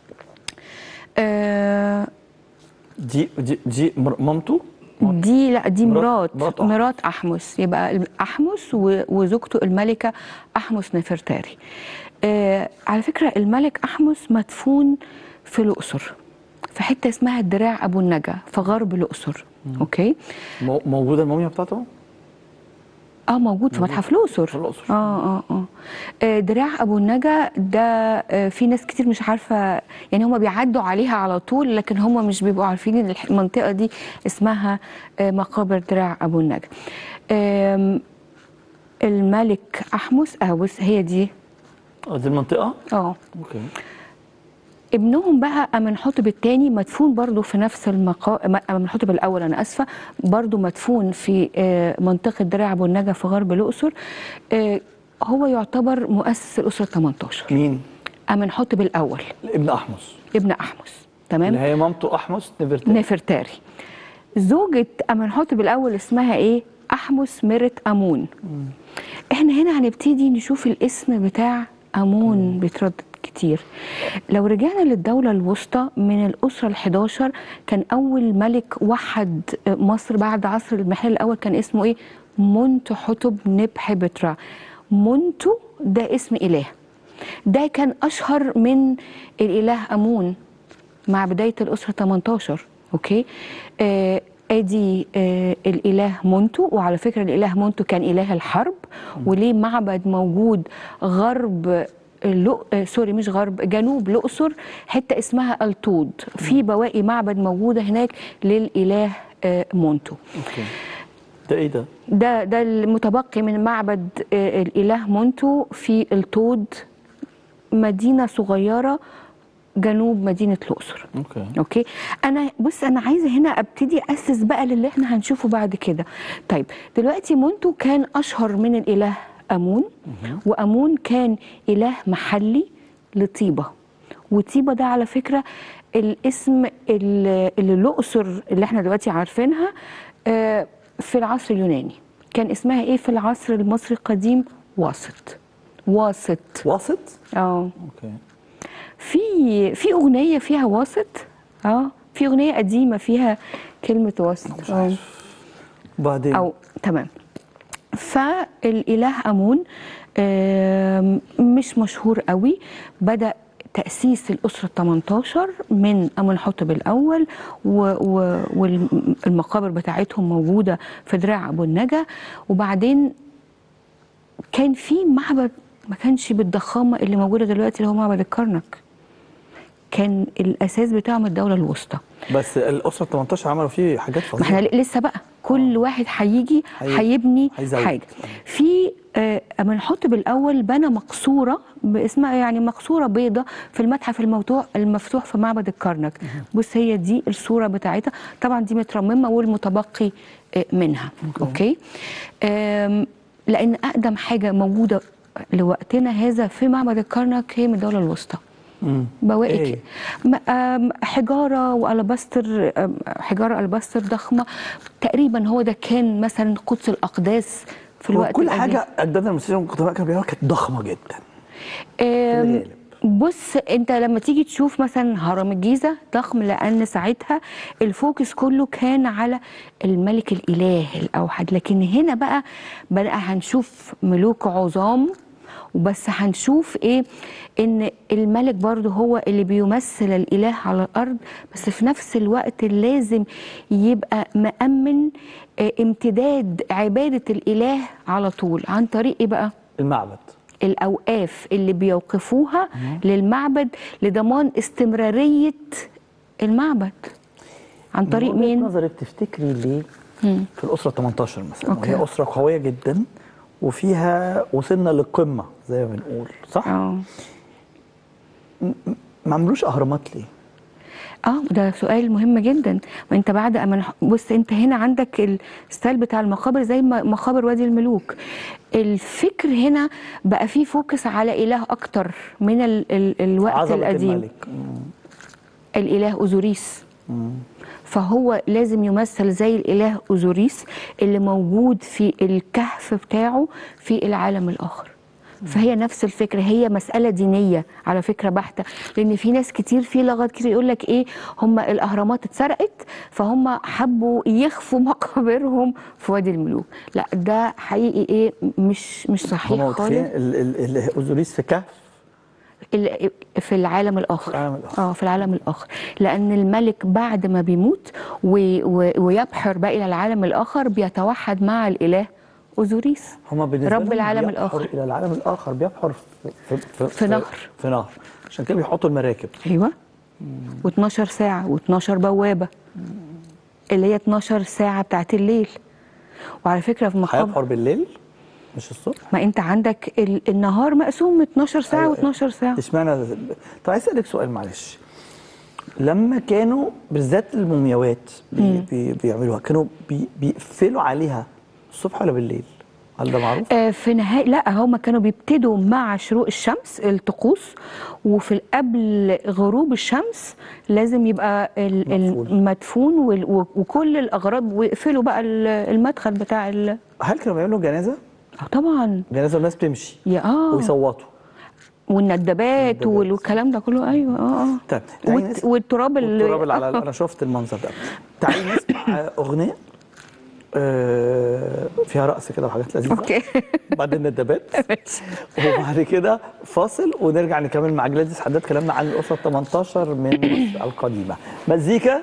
آه، دي دي دي مر- مامته دي لا دي مرات- مرات مرات مرات, أحمس. احمس يبقى الم- احمس و- وزوجته الملكه احمس نفرتاري آه على فكره الملك احمس مدفون في الاقصر في حته اسمها الدراع ابو النجا في غرب الاقصر اوكي مو- موجوده الموميا بتاعته اه موجود في متحف الاقصر في الأقصر. اه اه اه آه، دراع ابو النجا ده آه، في ناس كتير مش عارفه يعني هم بيعدوا عليها على طول لكن هم مش بيبقوا عارفين ان الح- المنطقه دي اسمها آه، مقابر دراع ابو النجا آم، الملك احمس اه بص هي دي آه، دي المنطقه اه اوكي ابنهم بقى امنحتب الثاني مدفون برضه في نفس المقام امنحتب الاول انا اسفه برضه مدفون في آه، منطقه درع ابو النجا في غرب الاقصر آه، هو يعتبر مؤسس الاسره 18 مين امنحتب الاول ابن احمس ابن احمس تمام اللي هي مامته احمس نفرتاري نفرتاري زوجة أمنحتب الأول اسمها إيه؟ أحمس مرت أمون إحنا هنا هنبتدي نشوف الاسم بتاع أمون بيتردد كتير لو رجعنا للدولة الوسطى من الأسرة ال11 كان أول ملك وحد مصر بعد عصر المحل الأول كان اسمه إيه؟ منتو حتب نبح بترا منتو ده اسم إله ده كان أشهر من الإله أمون مع بداية الأسرة 18 أوكي آه ادي آه الاله مونتو وعلى فكره الاله مونتو كان اله الحرب وليه معبد موجود غرب اللو... آه سوري مش غرب جنوب الاقصر حته اسمها التود في بواقي معبد موجوده هناك للاله آه مونتو اوكي ده ايه ده ده ده المتبقي من معبد آه، الاله مونتو في التود مدينه صغيره جنوب مدينه الاقصر اوكي اوكي انا بص انا عايزه هنا ابتدي اسس بقى للي احنا هنشوفه بعد كده طيب دلوقتي مونتو كان اشهر من الاله امون وامون كان اله محلي لطيبه وطيبه ده على فكره الاسم اللي اللي الاقصر اللي احنا دلوقتي عارفينها آه، في العصر اليوناني كان اسمها ايه في العصر المصري القديم واسط واسط واسط اه اوكي في في اغنيه فيها واسط اه في اغنيه قديمه فيها كلمه واسط اه وبعدين او تمام فالاله امون آم، مش مشهور قوي بدا تأسيس الأسرة 18 من أمنحتب الأول و- و- والمقابر بتاعتهم موجودة في دراع أبو النجا وبعدين كان في معبد ما كانش بالضخامة اللي موجودة دلوقتي اللي هو معبد الكرنك كان الأساس بتاعهم الدولة الوسطى بس الاسره 18 عملوا فيه حاجات ما احنا فظيعه لسه بقى كل واحد هيجي هي- هيبني هيزود. حاجه في آه، أمنحتب الأول بنى مقصورة باسمها يعني مقصورة بيضة في المتحف المفتوح المفتوح في معبد الكرنك بص هي دي الصورة بتاعتها طبعا دي مترممة والمتبقي آه، منها أوكي آم، لأن أقدم حاجة موجودة لوقتنا هذا في معبد الكرنك هي من الدولة الوسطى بواقي إيه؟ كده. م- آم، حجاره والباستر آم، حجاره الباستر ضخمه تقريبا هو ده كان مثلا قدس الاقداس في الوقت كل القديم. حاجه اجدادنا المصريين القدماء كانوا بيعملوها كانت ضخمه جدا آم، الغالب. بص انت لما تيجي تشوف مثلا هرم الجيزه ضخم لان ساعتها الفوكس كله كان على الملك الاله الاوحد لكن هنا بقى بقى هنشوف ملوك عظام وبس هنشوف ايه ان الملك برضه هو اللي بيمثل الاله على الارض بس في نفس الوقت لازم يبقى مأمن اه، امتداد عباده الاله على طول عن طريق ايه بقى المعبد الاوقاف اللي بيوقفوها للمعبد لضمان استمراريه المعبد عن طريق من وجهة مين نظري بتفتكري ليه في الاسره 18 مثلا أوكي. وهي اسره قويه جدا وفيها وصلنا للقمه زي ما بنقول صح؟ اه ما عملوش اهرامات ليه؟ اه ده سؤال مهم جدا ما انت بعد اما نح- بص انت هنا عندك الستايل بتاع المقابر زي ما- مقابر وادي الملوك الفكر هنا بقى فيه فوكس على اله اكتر من ال ال الوقت عظمه القديم الملك مم. الاله اوزوريس فهو لازم يمثل زي الاله اوزوريس اللي موجود في الكهف بتاعه في العالم الاخر فهي نفس الفكره هي مساله دينيه على فكره بحته لان في ناس كتير في لغات كتير يقول لك ايه هم الاهرامات اتسرقت فهم حبوا يخفوا مقابرهم في وادي الملوك لا ده حقيقي ايه مش مش هم صحيح متخيلين خالص ال- ال- ال- اوزوريس في كهف ال- في العالم الاخر العالم الآخر. اه في العالم الاخر لان الملك بعد ما بيموت و- و- ويبحر بقى الى العالم الاخر بيتوحد مع الاله اوزوريس هم بالنسبه رب لهم العالم بيبحر الآخر. الى العالم الاخر بيبحر في في, في, في نهر. في نهر عشان كده بيحطوا المراكب ايوه و12 ساعه و12 بوابه اللي هي 12 ساعه بتاعت الليل وعلى فكره في مقام هيبحر بالليل مش الصبح ما انت عندك ال- النهار مقسوم 12 ساعه أيوة. و12 ساعه اشمعنى طب عايز اسالك سؤال معلش لما كانوا بالذات المومياوات بي بي بيعملوها كانوا بي بيقفلوا عليها الصبح ولا بالليل؟ هل ده معروف؟ آه، في نهاية لا هما كانوا بيبتدوا مع شروق الشمس الطقوس وفي قبل غروب الشمس لازم يبقى ال- ال- مقفول. المدفون وال- و- وكل الاغراض ويقفلوا بقى ال- المدخل بتاع ال- هل كانوا بيعملوا جنازه؟ آه طبعا جنازه والناس بتمشي يا اه ويصوتوا والندبات الندبات. والكلام ده كله ايوه اه اه طيب تعالي والت- نسمع- والتراب اللي والتراب اللي على انا شفت المنظر ده تعالي نسمع اغنيه آه، فيها رقص كده وحاجات لذيذه اوكي بعد الندبات وبعد كده فاصل ونرجع نكمل مع جلاديس حداد كلامنا عن الاسره 18 من مصر القديمه مزيكا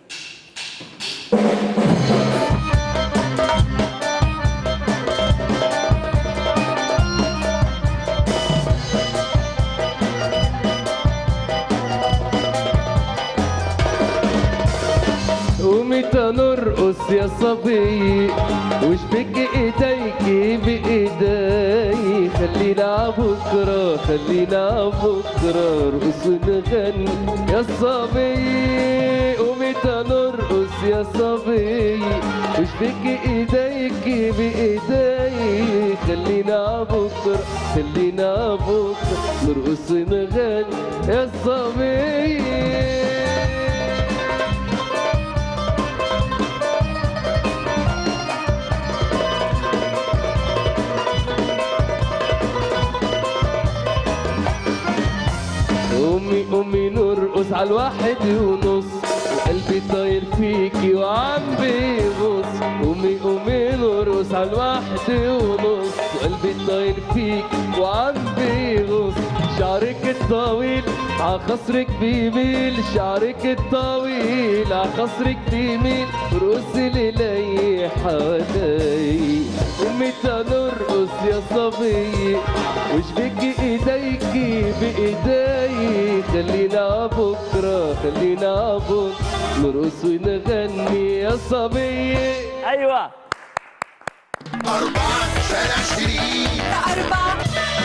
ومتى نرقص يا صبي وشبك ايديك بايدي خلينا بكره خلينا بكره ارقص ونغني يا صبي ومتى نرقص يا صبي وشبك ايديك بايدي خلينا بكره خلينا بكره نرقص ونغني يا صبي قومي قومي نرقص على الواحد ونص وقلبي طاير فيكي وعم بيبص قومي قومي نرقص على الواحد ونص وقلبي طاير فيكي وعم بيبص شعرك الطويل ع خصرك بيميل شعرك الطويل ع خصرك بيميل رقصي لي حوالي ومتى نرقص يا صبي وشبك ايديكي بايدي خلينا بكره خلينا بكره نرقص ونغني يا صبي ايوه أربعة شارع شريف أربعة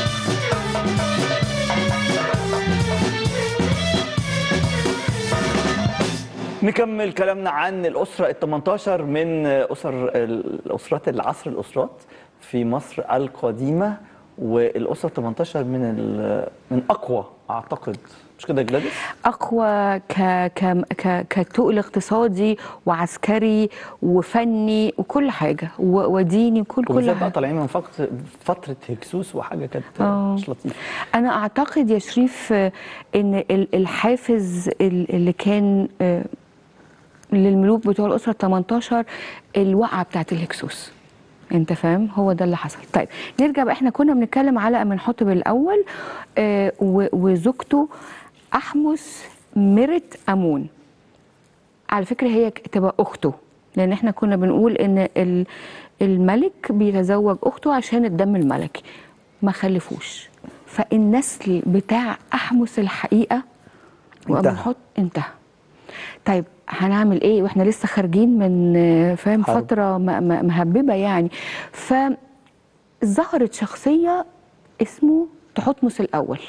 نكمل كلامنا عن الأسرة ال 18 من أسر الأسرات العصر الأسرات في مصر القديمة والأسرة 18 من ال- من أقوى أعتقد مش كده يا جلاديس؟ اقوى ك ك ك كتقل اقتصادي وعسكري وفني وكل حاجه و- وديني وكل كل وبالذات بقى حاجه طالعين من فترة فترة هكسوس وحاجة كانت آه. مش لطيفة انا اعتقد يا شريف آه، ان ال- الحافز ال- اللي كان آه، للملوك بتوع الاسره 18 الوقعه بتاعت الهكسوس انت فاهم هو ده اللي حصل طيب نرجع بقى احنا كنا بنتكلم على امنحتب الاول آه، و- وزوجته احمس مرت امون على فكره هي ك- تبقى اخته لان احنا كنا بنقول ان ال- الملك بيتزوج اخته عشان الدم الملكي ما خلفوش فالنسل بتاع احمس الحقيقه انتهى. وأمنحت انتهى طيب هنعمل ايه واحنا لسه خارجين من آه، فاهم حرب. فتره م- م- مهببه يعني فظهرت شخصيه اسمه تحتمس الاول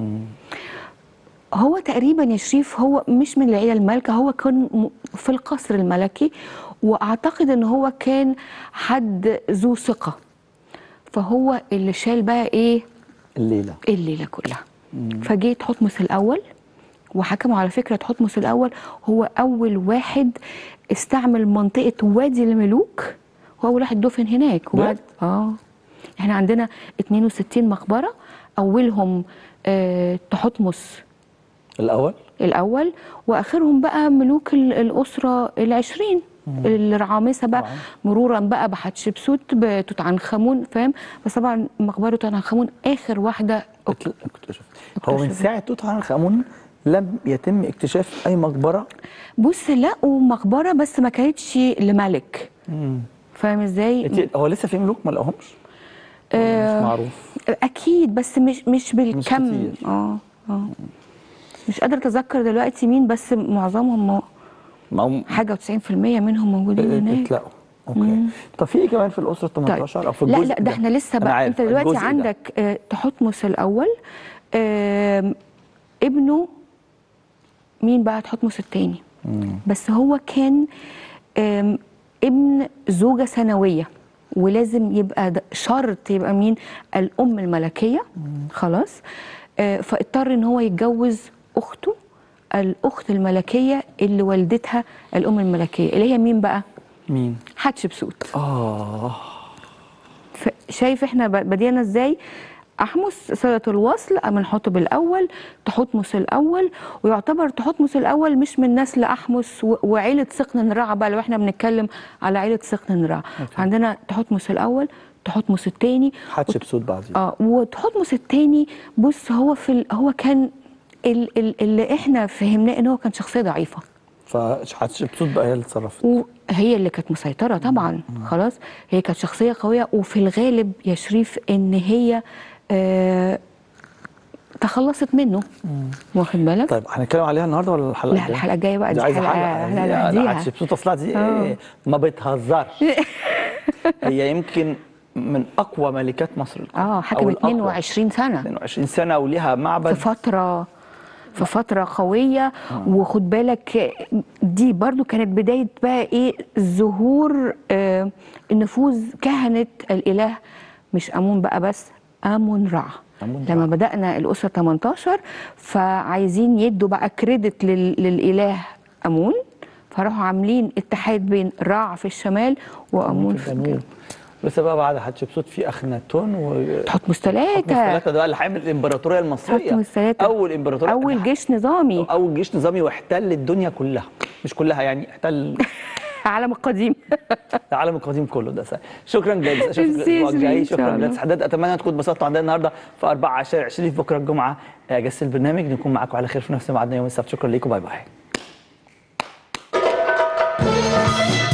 هو تقريبا يا شريف هو مش من العيله المالكه هو كان م- في القصر الملكي واعتقد ان هو كان حد ذو ثقه فهو اللي شال بقى ايه الليلة الليله كلها فجه تحتمس الاول وحكموا على فكره تحتمس الاول هو اول واحد استعمل منطقه وادي الملوك هو اول واحد دفن هناك وبعد اه احنا عندنا 62 مقبره اولهم آه تحتمس الأول الاول واخرهم بقى ملوك ال- الاسره العشرين الرعامسه بقى طبعاً. مرورا بقى بحتشبسوت بتوت عنخ امون فاهم بس طبعا مقبره توت عنخ امون اخر واحده اكتشف هو من اكتشف. ساعة توت عنخ آمون لم يتم اكتشاف أي مقبرة بص لقوا مقبره بس ما كانتش لملك فاهم ازاي إنت- هو لسه في ملوك ما لقوهمش آه، مش معروف اكيد بس مش مش بالكم كتير. اه اه مش قادره اتذكر دلوقتي مين بس معظمهم مو- ما هم حاجه و90% منهم موجودين هناك اتلاقوا اوكي طب في ايه كمان في الاسره 18 او في لا الجزء لا ده احنا لسه أنا بقى عارف، انت دلوقتي الجزء ده. عندك آه، تحتمس الاول آم، ابنه مين بقى تحتمس التاني بس هو كان آم، ابن زوجة ثانوية ولازم يبقى ده شرط يبقى مين الأم الملكية خلاص آه، فاضطر ان هو يتجوز أخته الأخت الملكية اللي والدتها الأم الملكية اللي هي مين بقى مين حتشبسوت اه ف- شايف احنا ب- بدينا ازاي احمس صله الوصل امنحتب الاول تحتمس الاول ويعتبر تحتمس الاول مش من نسل احمس و- وعيله سقن رع بقى لو احنا بنتكلم على عيله سقن رع عندنا تحتمس الاول تحتمس الثاني حتشبسوت بعدين اه وتحتمس الثاني بص هو في ال... هو كان ال... ال... اللي احنا فهمناه ان هو كان شخصيه ضعيفه فحتشبسوت بقى هي اللي اتصرفت وهي اللي كانت مسيطرة طبعا خلاص هي كانت شخصية قوية وفي الغالب يا شريف ان هي آه تخلصت منه واخد بالك طيب هنتكلم عليها النهارده ولا الحلقه لا الحلقة الجاية بقى دي عايزه حلقة- حلقه حلقة دي- لا، لوحديها. حتشبسوت اصلها دي آه. إيه؟ ما بتهزرش هي يمكن من اقوى ملكات مصر القديمة، اه أو حكم الأقوى. 22 سنة 22 سنه وليها في معبد فترة في فترة قوية وخد بالك دي برضو كانت بداية بقى ايه ظهور آه نفوذ كهنة الإله مش أمون بقى بس أمون رع أمون لما رع. بدأنا الأسرة 18 فعايزين يدوا بقى كريدت لل... للإله أمون فراحوا عاملين اتحاد بين رع في الشمال وأمون في الجنوب لسه بقى بعد حتشبسوت في اخناتون و تحتمس ثلاثة ثلاثة ده بقى اللي حامل الامبراطوريه المصريه تحتمس ثلاثة اول امبراطوريه أول جيش نظامي اول جيش نظامي واحتل الدنيا كلها مش كلها يعني احتل العالم القديم العالم القديم كله ده سهل. شكرا جدا اشوفك ميرسي يا الاسبوع الجاي شريف، إن شاء شكرا الله. جدا حداد اتمنى تكونوا اتبسطتوا عندنا النهارده في 4 10 20 بكره الجمعه اجازه البرنامج نكون معاكم على خير في نفس ميعادنا يوم السبت شكرا لكم باي باي